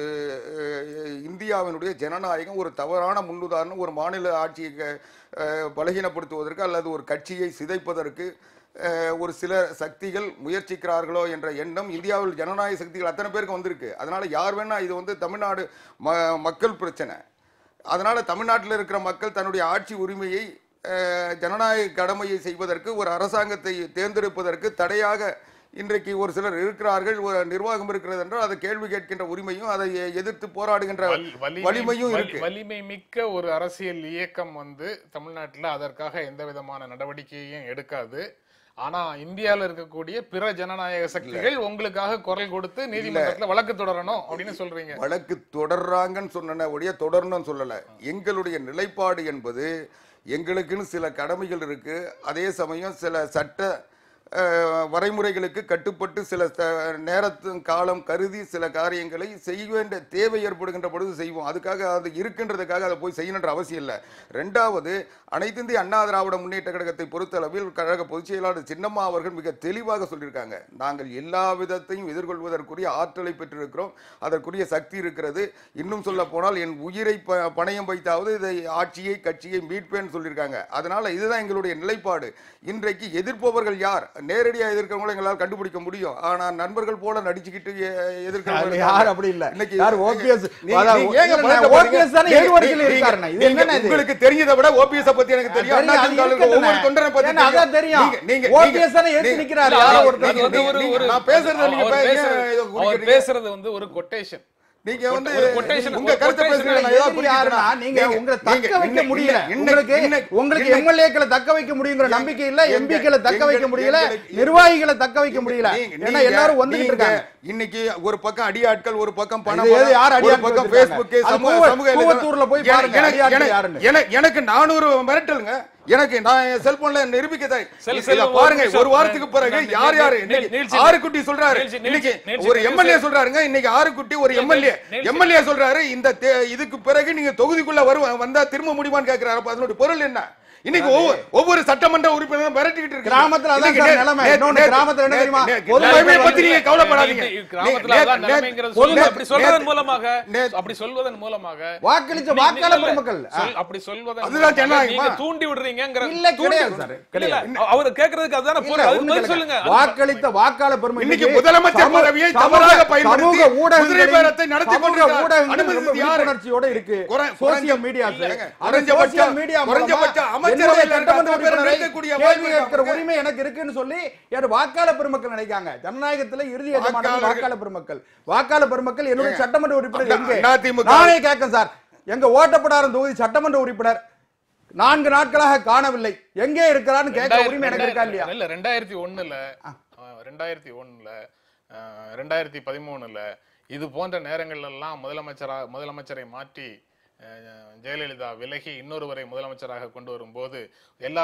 அஹ், இந்தியாவினுடைய ஜனநாயகம் ஒரு தவறான முன்னுதாரணம் ஒரு மாநில ஆட்சியை க- அஹ், பலகீனப்படுத்துவதற்கு அல்லது ஒரு கட்சியை சிதைப்பதற்கு அஹ், ஒரு சில சக்திகள் முயற்சிக்கிறார்களோ என்ற எண்ணம் இந்தியாவில் ஜனநாயக சக்திகள் அத்தனை பேருக்கு வந்திருக்கு அதனால யார் வேணா இது வந்து தமிழ்நாடு ம- மக்கள் பிரச்சனை அதனால தமிழ்நாட்டில் இருக்கிற மக்கள் தன்னுடைய ஆட்சி உரிமையை அஹ், ஜனநாயக கடமையை செய்வதற்கு ஒரு அரசாங்கத்தை தேர்ந்தெடுப்பதற்கு தடையாக இன்றைக்கு ஒரு சிலர் இருக்கிறார்கள் ஒரு நிர்வாகம் இருக்கிறது என்றால் அதை கேள்வி கேட்கின்ற உரிமையும் அதை எதிர்த்து போராடுகின்ற வல்- வலிமை- வலிமையும் வலி- இருக்கு வலிமை மிக்க ஒரு அரசியல் இயக்கம் வந்து தமிழ்நாட்டுல அதற்காக எந்த விதமான நடவடிக்கையும் எடுக்காது ஆனா இந்தியால இருக்கக்கூடிய பிற ஜனநாயக சக்திகள் உங்களுக்காக குரல் கொடுத்து நீதிமன்றத்துல வழக்கு தொடரணும் அப்படின்னு சொல்றீங்க வழக்கு தொடர்றாங்கன்னு சொன்ன ஒழிய தொடரணும்னு சொல்லல எங்களுடைய நிலைப்பாடு என்பது எங்களுக்குன்னு சில கடமைகள் இருக்கு அதே சமயம் சில சட்ட அஹ், வரைமுறைகளுக்கு கட்டுப்பட்டு சில த- நேரத்து காலம் கருதி சில காரியங்களை செய்ய வேண்டிய தேவை ஏற்படுகின்ற பொழுது செய்வோம் அதுக்காக அது இருக்கின்றதுக்காக அதை போய் செய்யணுன்ற அவசியம் இல்லை ரெண்டாவது அனைத்து இந்திய அண்ணா திராவிட முன்னேற்ற கழகத்தை பொறுத்தளவில் கழக பொதுச் செயலாளர் சின்னம்மா அவர்கள் மிக தெளிவாக சொல்லியிருக்காங்க நாங்கள் எல்லா விதத்தையும் எதிர்கொள்வதற்குரிய ஆற்றலை பெற்றிருக்கிறோம் அதற்குரிய சக்தி இருக்கிறது இன்னும் சொல்ல போனால் என் உயிரை ப- பணயம் வைத்தாவது இதை ஆட்சியை கட்சியை மீட்பேன்னு சொல்லியிருக்காங்க அதனால இதுதான் எங்களுடைய நிலைப்பாடு இன்றைக்கு எதிர்ப்பவர்கள் யார் நேரடியாக எதிர்க்கிறவங்களை எங்களால் கண்டுபிடிக்க முடியும் ஆனா நண்பர்கள் போல நடிச்சுக்கிட்டு எ- எதிர்க்கிறவங்க அது யார் அப்படி இல்ல இன்னைக்கு யார் OPS நீங்க- அதான் நீங்க ஏங்க இல்ல, பதட்டப்படுறீங்க? OPS தானே நீங்க- எதிர்வரிசையில் நீங்க- இருக்காருண்ணே. இது நீங்க- என்னண்ணே இது? உங்களுக்கு தெரிஞ்சதை விட ஓபிஎஸ் பத்தி எனக்கு தெரியும் தெரியும், அண்ணா அது திமுக ல இருக்கிற இருக்கட்டும்ண்ணே. ஒவ்வொரு தொண்டரை பத்தி ஏன்னா, அதான் தெரியும். நீங்க- நீங்க- OPS நீங்க- தானே எதிர்த்து நீங்க- நிக்கிறாரு, இல்ல, யாரோ நீங்க- ஒருத்தர். நீங்க- அது ஒரு- நீங்க- ஒரு- நான் பேசுறத நீங்க அவர் பே- பேசுறது- ஏன் இதை அவர் குறிக்கிறீங்க? பேசுறது வந்து ஒரு கொட்டேஷன் நீங்க வந்து ஒரு quotation- உங்க ஒரு கருத்தை quotation பேசுறீங்க நான் எதிரி ஏதாவது யாருன்னா, புரிஞ்சுக்கிறேன். நீங்க உங்களை தக்க நீங்க- வைக்க இன்னைக்கு- முடியல இன்னைக்கு- உங்களுக்கு இன்னைக்கு- உங்களுக்கு இன்னைக்கு- எம்எல்ஏக்களை தக்க வைக்க முடியுங்கிற நம்பிக்கை இல்ல எங்க- எம்பிக்களை தக்க வைக்க எங்களுக்கு- முடியல எங்களுக்கு- நிர்வாகிகளை தக்க வைக்க முடியல நீங்க- ஏன்னா நீங்க- எல்லாரும் வந்துகிட்டு நீங்க இருக்காங்க இன்னைக்கு ஒரு பக்கம் அடியாட்கள் ஒரு பக்கம் பணம் இது எது யார் ஒரு அடியாட்கள் பக்கம் வச்சிருக்காங்க? Facebook அது சமூக கூவ- சமூக கூவத்தூர்ல போய் எனக்கு- பாருங்க, எனக்கு- அடியாட்கள் எனக்கு- யாருன்னு. எனக்கு- எனக்கு நானூறு மிரட்டலுங்க எனக்கு நான் என் செல்போன்ல நிரூபிக்க தான் செல்- இத செல்வம் பாருங்க ஒரு ஒரு வாரத்துக்கு பிறகு நிமிஷம். யார் யாரு நீ- இன்னைக்கு நீ- ஆறு குட்டி சொல்றாரு நீ- நீ- இன்னைக்கு நீ- ஒரு நீ- எம்எல்ஏ நீ- சொல்றாருங்க இன்னைக்கு ஆறு குட்டி ஒரு நீ- எம்எல்ஏ நீ- எம்எல்ஏ சொல்றாரு இந்த தே- இதுக்கு பிறகு நீங்க தொகுதிக்குள்ள வரும் வந்தா திரும்ப முடியுமான்னு கேக்குறாரு அப்ப அதனுடைய பொருள் என்ன இன்னைக்கு ஒவ்வொரு ஒவ்வொரு சட்டமன்ற உறுப்பினரும் மிரட்டிக்கிட்டு இருக்காங்க. கிராமத்துல அதான் இன்னைக்கு சார் நே- நிலைமை. நே- இன்னொன்னு நே- கிராமத்துல என்ன நே- தெரியுமா? நே- பொது நே- மக்கள் பத்தி நீங்க கவலைப்படாதீங்க இது கிராமத்துல நே- அதான் நே- நிலைமைங்கிறது நே- சொல்லுங்க. நே- அப்படி சொல்வதன் நே- மூலமாக நே- அப்படி சொல்வதன் மூலமாக வாக்களிச்ச நீ- வாக்காளர் இல்ல, பெருமக்கள். சொல்- அப்படி சொல்வதன் அதுதான் மூலமாக ஜனநாயகமா? நீங்க தூண்டி விடுறீங்கங்கிற இல்ல, தூண்டி- கிடையாது சார், கிடையாது. இல்ல, அவர் கேக்குறதுக்கு அதுதானே இல்ல, பொருள் அதுக்கு ஒண்ணும் பதில் கிடையாது. சொல்லுங்க அது- வாக்களித்த வாக்காளர் பெருமை இன்னைக்கு இன்னைக்கு முதலமைச்சர் சமூக- பதவியை சமூக- தவறாக பயன்படுத்தி சமூக ஊடகங்களில் குதிரை பேரத்தை நடத்தி சமூக கொண்டிருக்கிறார். ஊடகங்கள் அனுமதித்தது ரொம்ப யாரு? விழிப்புணர்ச்சியோட இருக்கு குறை- சோசியல் குறைஞ்ச- மீடியா இல்லைங்க. குறைஞ்சபட்சம் குறைஞ்சபட்சம் அமைச்சரவையில் இருக்க அத்தனை பேரை நிறுத்தக்கூடிய கேள்வி வாய்ப்பு கேட்கிற இருக்கு. உரிமை எனக்கு இருக்குன்னு சொல்லி யார் வாக்காளர் பெருமக்கள் நினைக்காங்க ஜனநாயகத்துல இறுதி எஜமானர்கள் வாக்காளர்கள். வாக்காளர் பெருமக்கள் வாக்காளர் பெருமக்கள் என்னுடைய ஏங்க, சட்டமன்ற உறுப்பினர் அண்ணா- எங்கே அதிமுக நானே கேட்கேன் சார் எங்க ஓட்டப்படாரம் தொகுதி சட்டமன்ற உறுப்பினர் நான்கு நாட்களாக காணவில்லை எங்கே இருக்கிறான்னு கேட்கிற உரிமை எனக்கு இருக்கா இல்லையா இல்ல ரெண்டாயிரத்தி ஒண்ணுல அஹ், ரெண்டாயிரத்தி ஒண்ணுல அஹ், ரெண்டாயிரத்தி பதிமூணுல இது போன்ற நேரங்கள்ல எல்லாம் முதலமைச்சரா முதலமைச்சரை மாற்றி அஹ், ஜெயலலிதா விலகி இன்னொருவரை முதலமைச்சராக கொண்டு வரும்போது எல்லா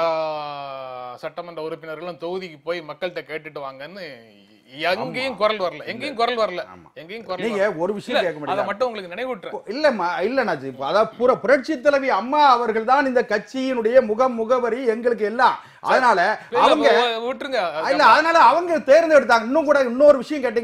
சட்டமன்ற உறுப்பினர்களும் தொகுதிக்கு போய் மக்கள்கிட்ட கேட்டுட்டு வாங்கன்னு எங்கேயும் குரல் வரல எங்கேயும் குரல் வரல எங்கேயும் குரல் நீங்க வரல. ஒரு விஷயம் இல்ல, கேட்க அதை முடியாது மட்டும் உங்களுக்கு நினைவூட்டுறேன் இல்லம்மா இல்லண்ணாச்சி இப்ப அதாவது புற புரட்சி தலைவி அம்மா அவர்கள் தான் இந்த கட்சியினுடைய முகம் முகவரி எங்களுக்கு எல்லாம் அதனால அவங்க இல்ல, விட்டுருங்க இல்ல அதனால அவங்க தேர்ந்தெடுத்தாங்க இன்னும் கூட இன்னொரு விஷயம் கேட்டீங்களா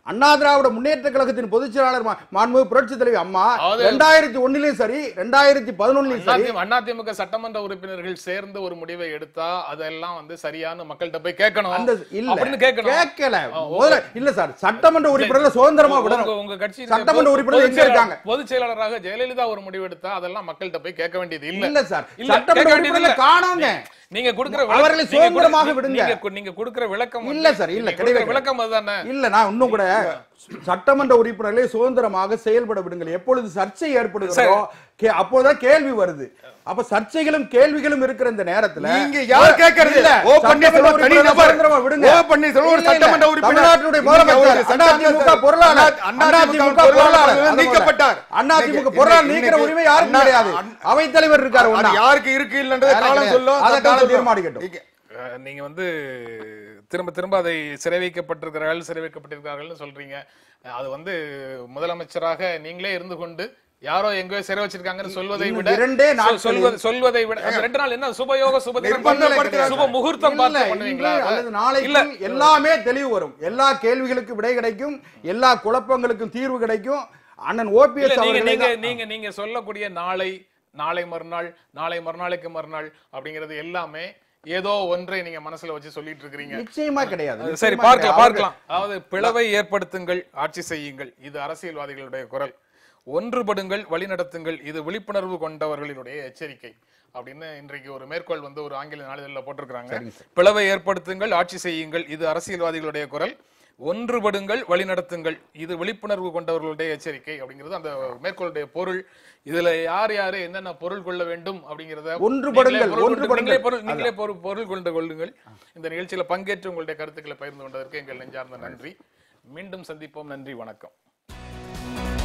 அண்ணா திராவிட முன்னேற்ற கழகத்தின் பொதுச் செயலாளர் மா- மாண்புமிகு புரட்சி தலைவி அம்மா அதாவது- ரெண்டாயிரத்தி ஒண்ணுலயும் சரி ரெண்டாயிரத்தி பதினொன்னுலயும் சரி அதிமுக அதிமுக சட்டமன்ற உறுப்பினர்கள் சேர்ந்து ஒரு முடிவை எடுத்தா அதெல்லாம் வந்து சரியான மக்கள்கிட்ட போய் கேட்கணும் அந்த இல்ல அப்படின்னு கேட்கணும் கேட்கல ஆ, ஓ. முதல்ல இல்ல சார் சட்டமன்ற உறுப்பினர்கள் சுதந்திரமா உங்க- விடணும் உங்க கட்சி சட்டமன்ற உறுப்பினர்கள் எங்க இருக்காங்க பொதுச் செயலாளராக ஜெயலலிதா ஒரு முடிவு எடுத்தா அதெல்லாம் மக்கள்கிட்ட போய் கேட்க வேண்டியது இல்ல இல்ல சார் இல்ல, சட்டமன்ற கேட்க வேண்டியது உறுப்பினர்களை இல்ல. காணோங்க நீங்க கொடுக்கிற அவர்களை விளக்கம்- நீங்க சுதந்திரமாக கொடுக்கிற- விடுங்க. நீங்க கு- நீங்க கொடுக்கிற விளக்கம் வந்து- இல்ல சார், இல்ல, நீங்க கொடுக்கிற கிடையவே விளக்கம் அதுதானே இல்ல நான் இன்னும் கூட சட்டமன்ற உறுப்பினர்களை சுதந்திரமாக செயல்பட விடுங்கள் எப்பொழுது சர்ச்சை ஏற்படுகிறதோ கே- அப்போதுதான் கேள்வி வருது அப்ப சர்ச்சைகளும் கேள்விகளும் இருக்கிற இந்த நேரத்துல நீங்க யார் கேட்கறது? இல்ல, ஓ பன்னீர்செல்வம் சட்டமன்ற தனி உறுப்பினர்களை நபர். சுதந்திரமா விடுங்க. ஓ பன்னீர்செல்வம் ஒரு இல்ல, இல்ல. சட்டமன்ற உறுப்பினர். தமிழ்நாட்டுடைய நீங்க ஒரு முதலமைச்சர் சட்டமன்ற அதிமுக பொருளாளர் அண்ணா- அதிமுக பொருளாளர் பொருளாளர் வந்து நீக்கப்பட்டார். அதிமுக இன்னைக்கு- பொருளாளர் இன்னைக்கு- நீக்கிற உரிமை யாருக்கும் அண்ணா- கிடையாது அண்ணா- அவைத்தலைவர் இருக்காரு அது ஒண்ணா யாருக்கு இருக்கு இல்லன்றதை வேலை காலம் கிடையாது. சொல்லும் அதை காலம் காலம் சொல்லும். தீர்மானிக்கட்டும். நீங்க- அஹ், நீங்க வந்து திரும்ப திரும்ப அதை சிறை வைக்கப்பட்டிருக்கிறார்கள் சிறை வைக்கப்பட்டிருக்கிறார்கள்னு சொல்றீங்க அஹ், அது வந்து முதலமைச்சராக நீங்களே இருந்து கொண்டு யாரோ எங்கேயோ சிறை வச்சிருக்காங்கன்னு சொல்வதை இன்னும் விட இரண்டே சொல்- நாட்களில் சொல்வது சொல்வதை விட அந்த ரெண்டு நாள் என்ன சுபயோக சுபதினம் நிர்பந்தப்படுத்துறாங்க. சுப முகூர்த்தம் பார்த்து இல்ல, பண்ணுவீங்களா இன்று அல்லது நாளைக்கு இல்ல எல்லாமே தெளிவு வரும் எல்லா கேள்விகளுக்கும் விடை கிடைக்கும் எல்லா குழப்பங்களுக்கும் தீர்வு கிடைக்கும் அண்ணன் இல்ல ஓபிஎஸ் நீங்க அவர்களை நீங்க தான்- நீங்க நீங்க சொல்லக்கூடிய நாளை நாளை மறுநாள் நாளை மறுநாளைக்கு மறுநாள் அப்படிங்கிறது எல்லாமே ஏதோ ஒன்றை நீங்க மனசுல வச்சு சொல்லிட்டு இருக்கிறீங்க நிச்சயமா கிடையாது சரி நிச்சயமா பார்க்கலாம் கிடையாது. பார்க்கலாம் அதாவது பிளவை ஏற்படுத்துங்கள் ஆட்சி செய்யுங்கள் இது அரசியல்வாதிகளுடைய குரல் ஒன்றுபடுங்கள் வழிநடத்துங்கள் இது விழிப்புணர்வு கொண்டவர்களினுடைய எச்சரிக்கை அப்படின்னு இன்றைக்கு ஒரு மேற்கோள் வந்து ஒரு ஆங்கில நாளிதழில் போட்டிருக்கிறாங்க பிளவை ஏற்படுத்துங்கள் ஆட்சி செய்யுங்கள் இது அரசியல்வாதிகளுடைய குரல் ஒன்றுபடுங்கள் வழிநடத்துங்கள் இது விழிப்புணர்வு கொண்டவர்களுடைய எச்சரிக்கை அப்படிங்கிறது அந்த மேற்கோளுடைய பொருள் இதுல யார் யாரு என்னென்ன பொருள் கொள்ள வேண்டும் அப்படிங்கிறத ஒன்றுபடுங்கள், நீங்களே பொருள் கொண்டு- ஒன்றுபடுங்கள். நீங்களே பொருள் நீங்களே பொருள் பொருள் கொண்டு கொள்ளுங்கள் இந்த நிகழ்ச்சியில பங்கேற்று உங்களுடைய கருத்துக்களை பகிர்ந்து கொண்டதற்கு எங்கள் நெஞ்சார்ந்த நன்றி மீண்டும் சந்திப்போம் நன்றி வணக்கம்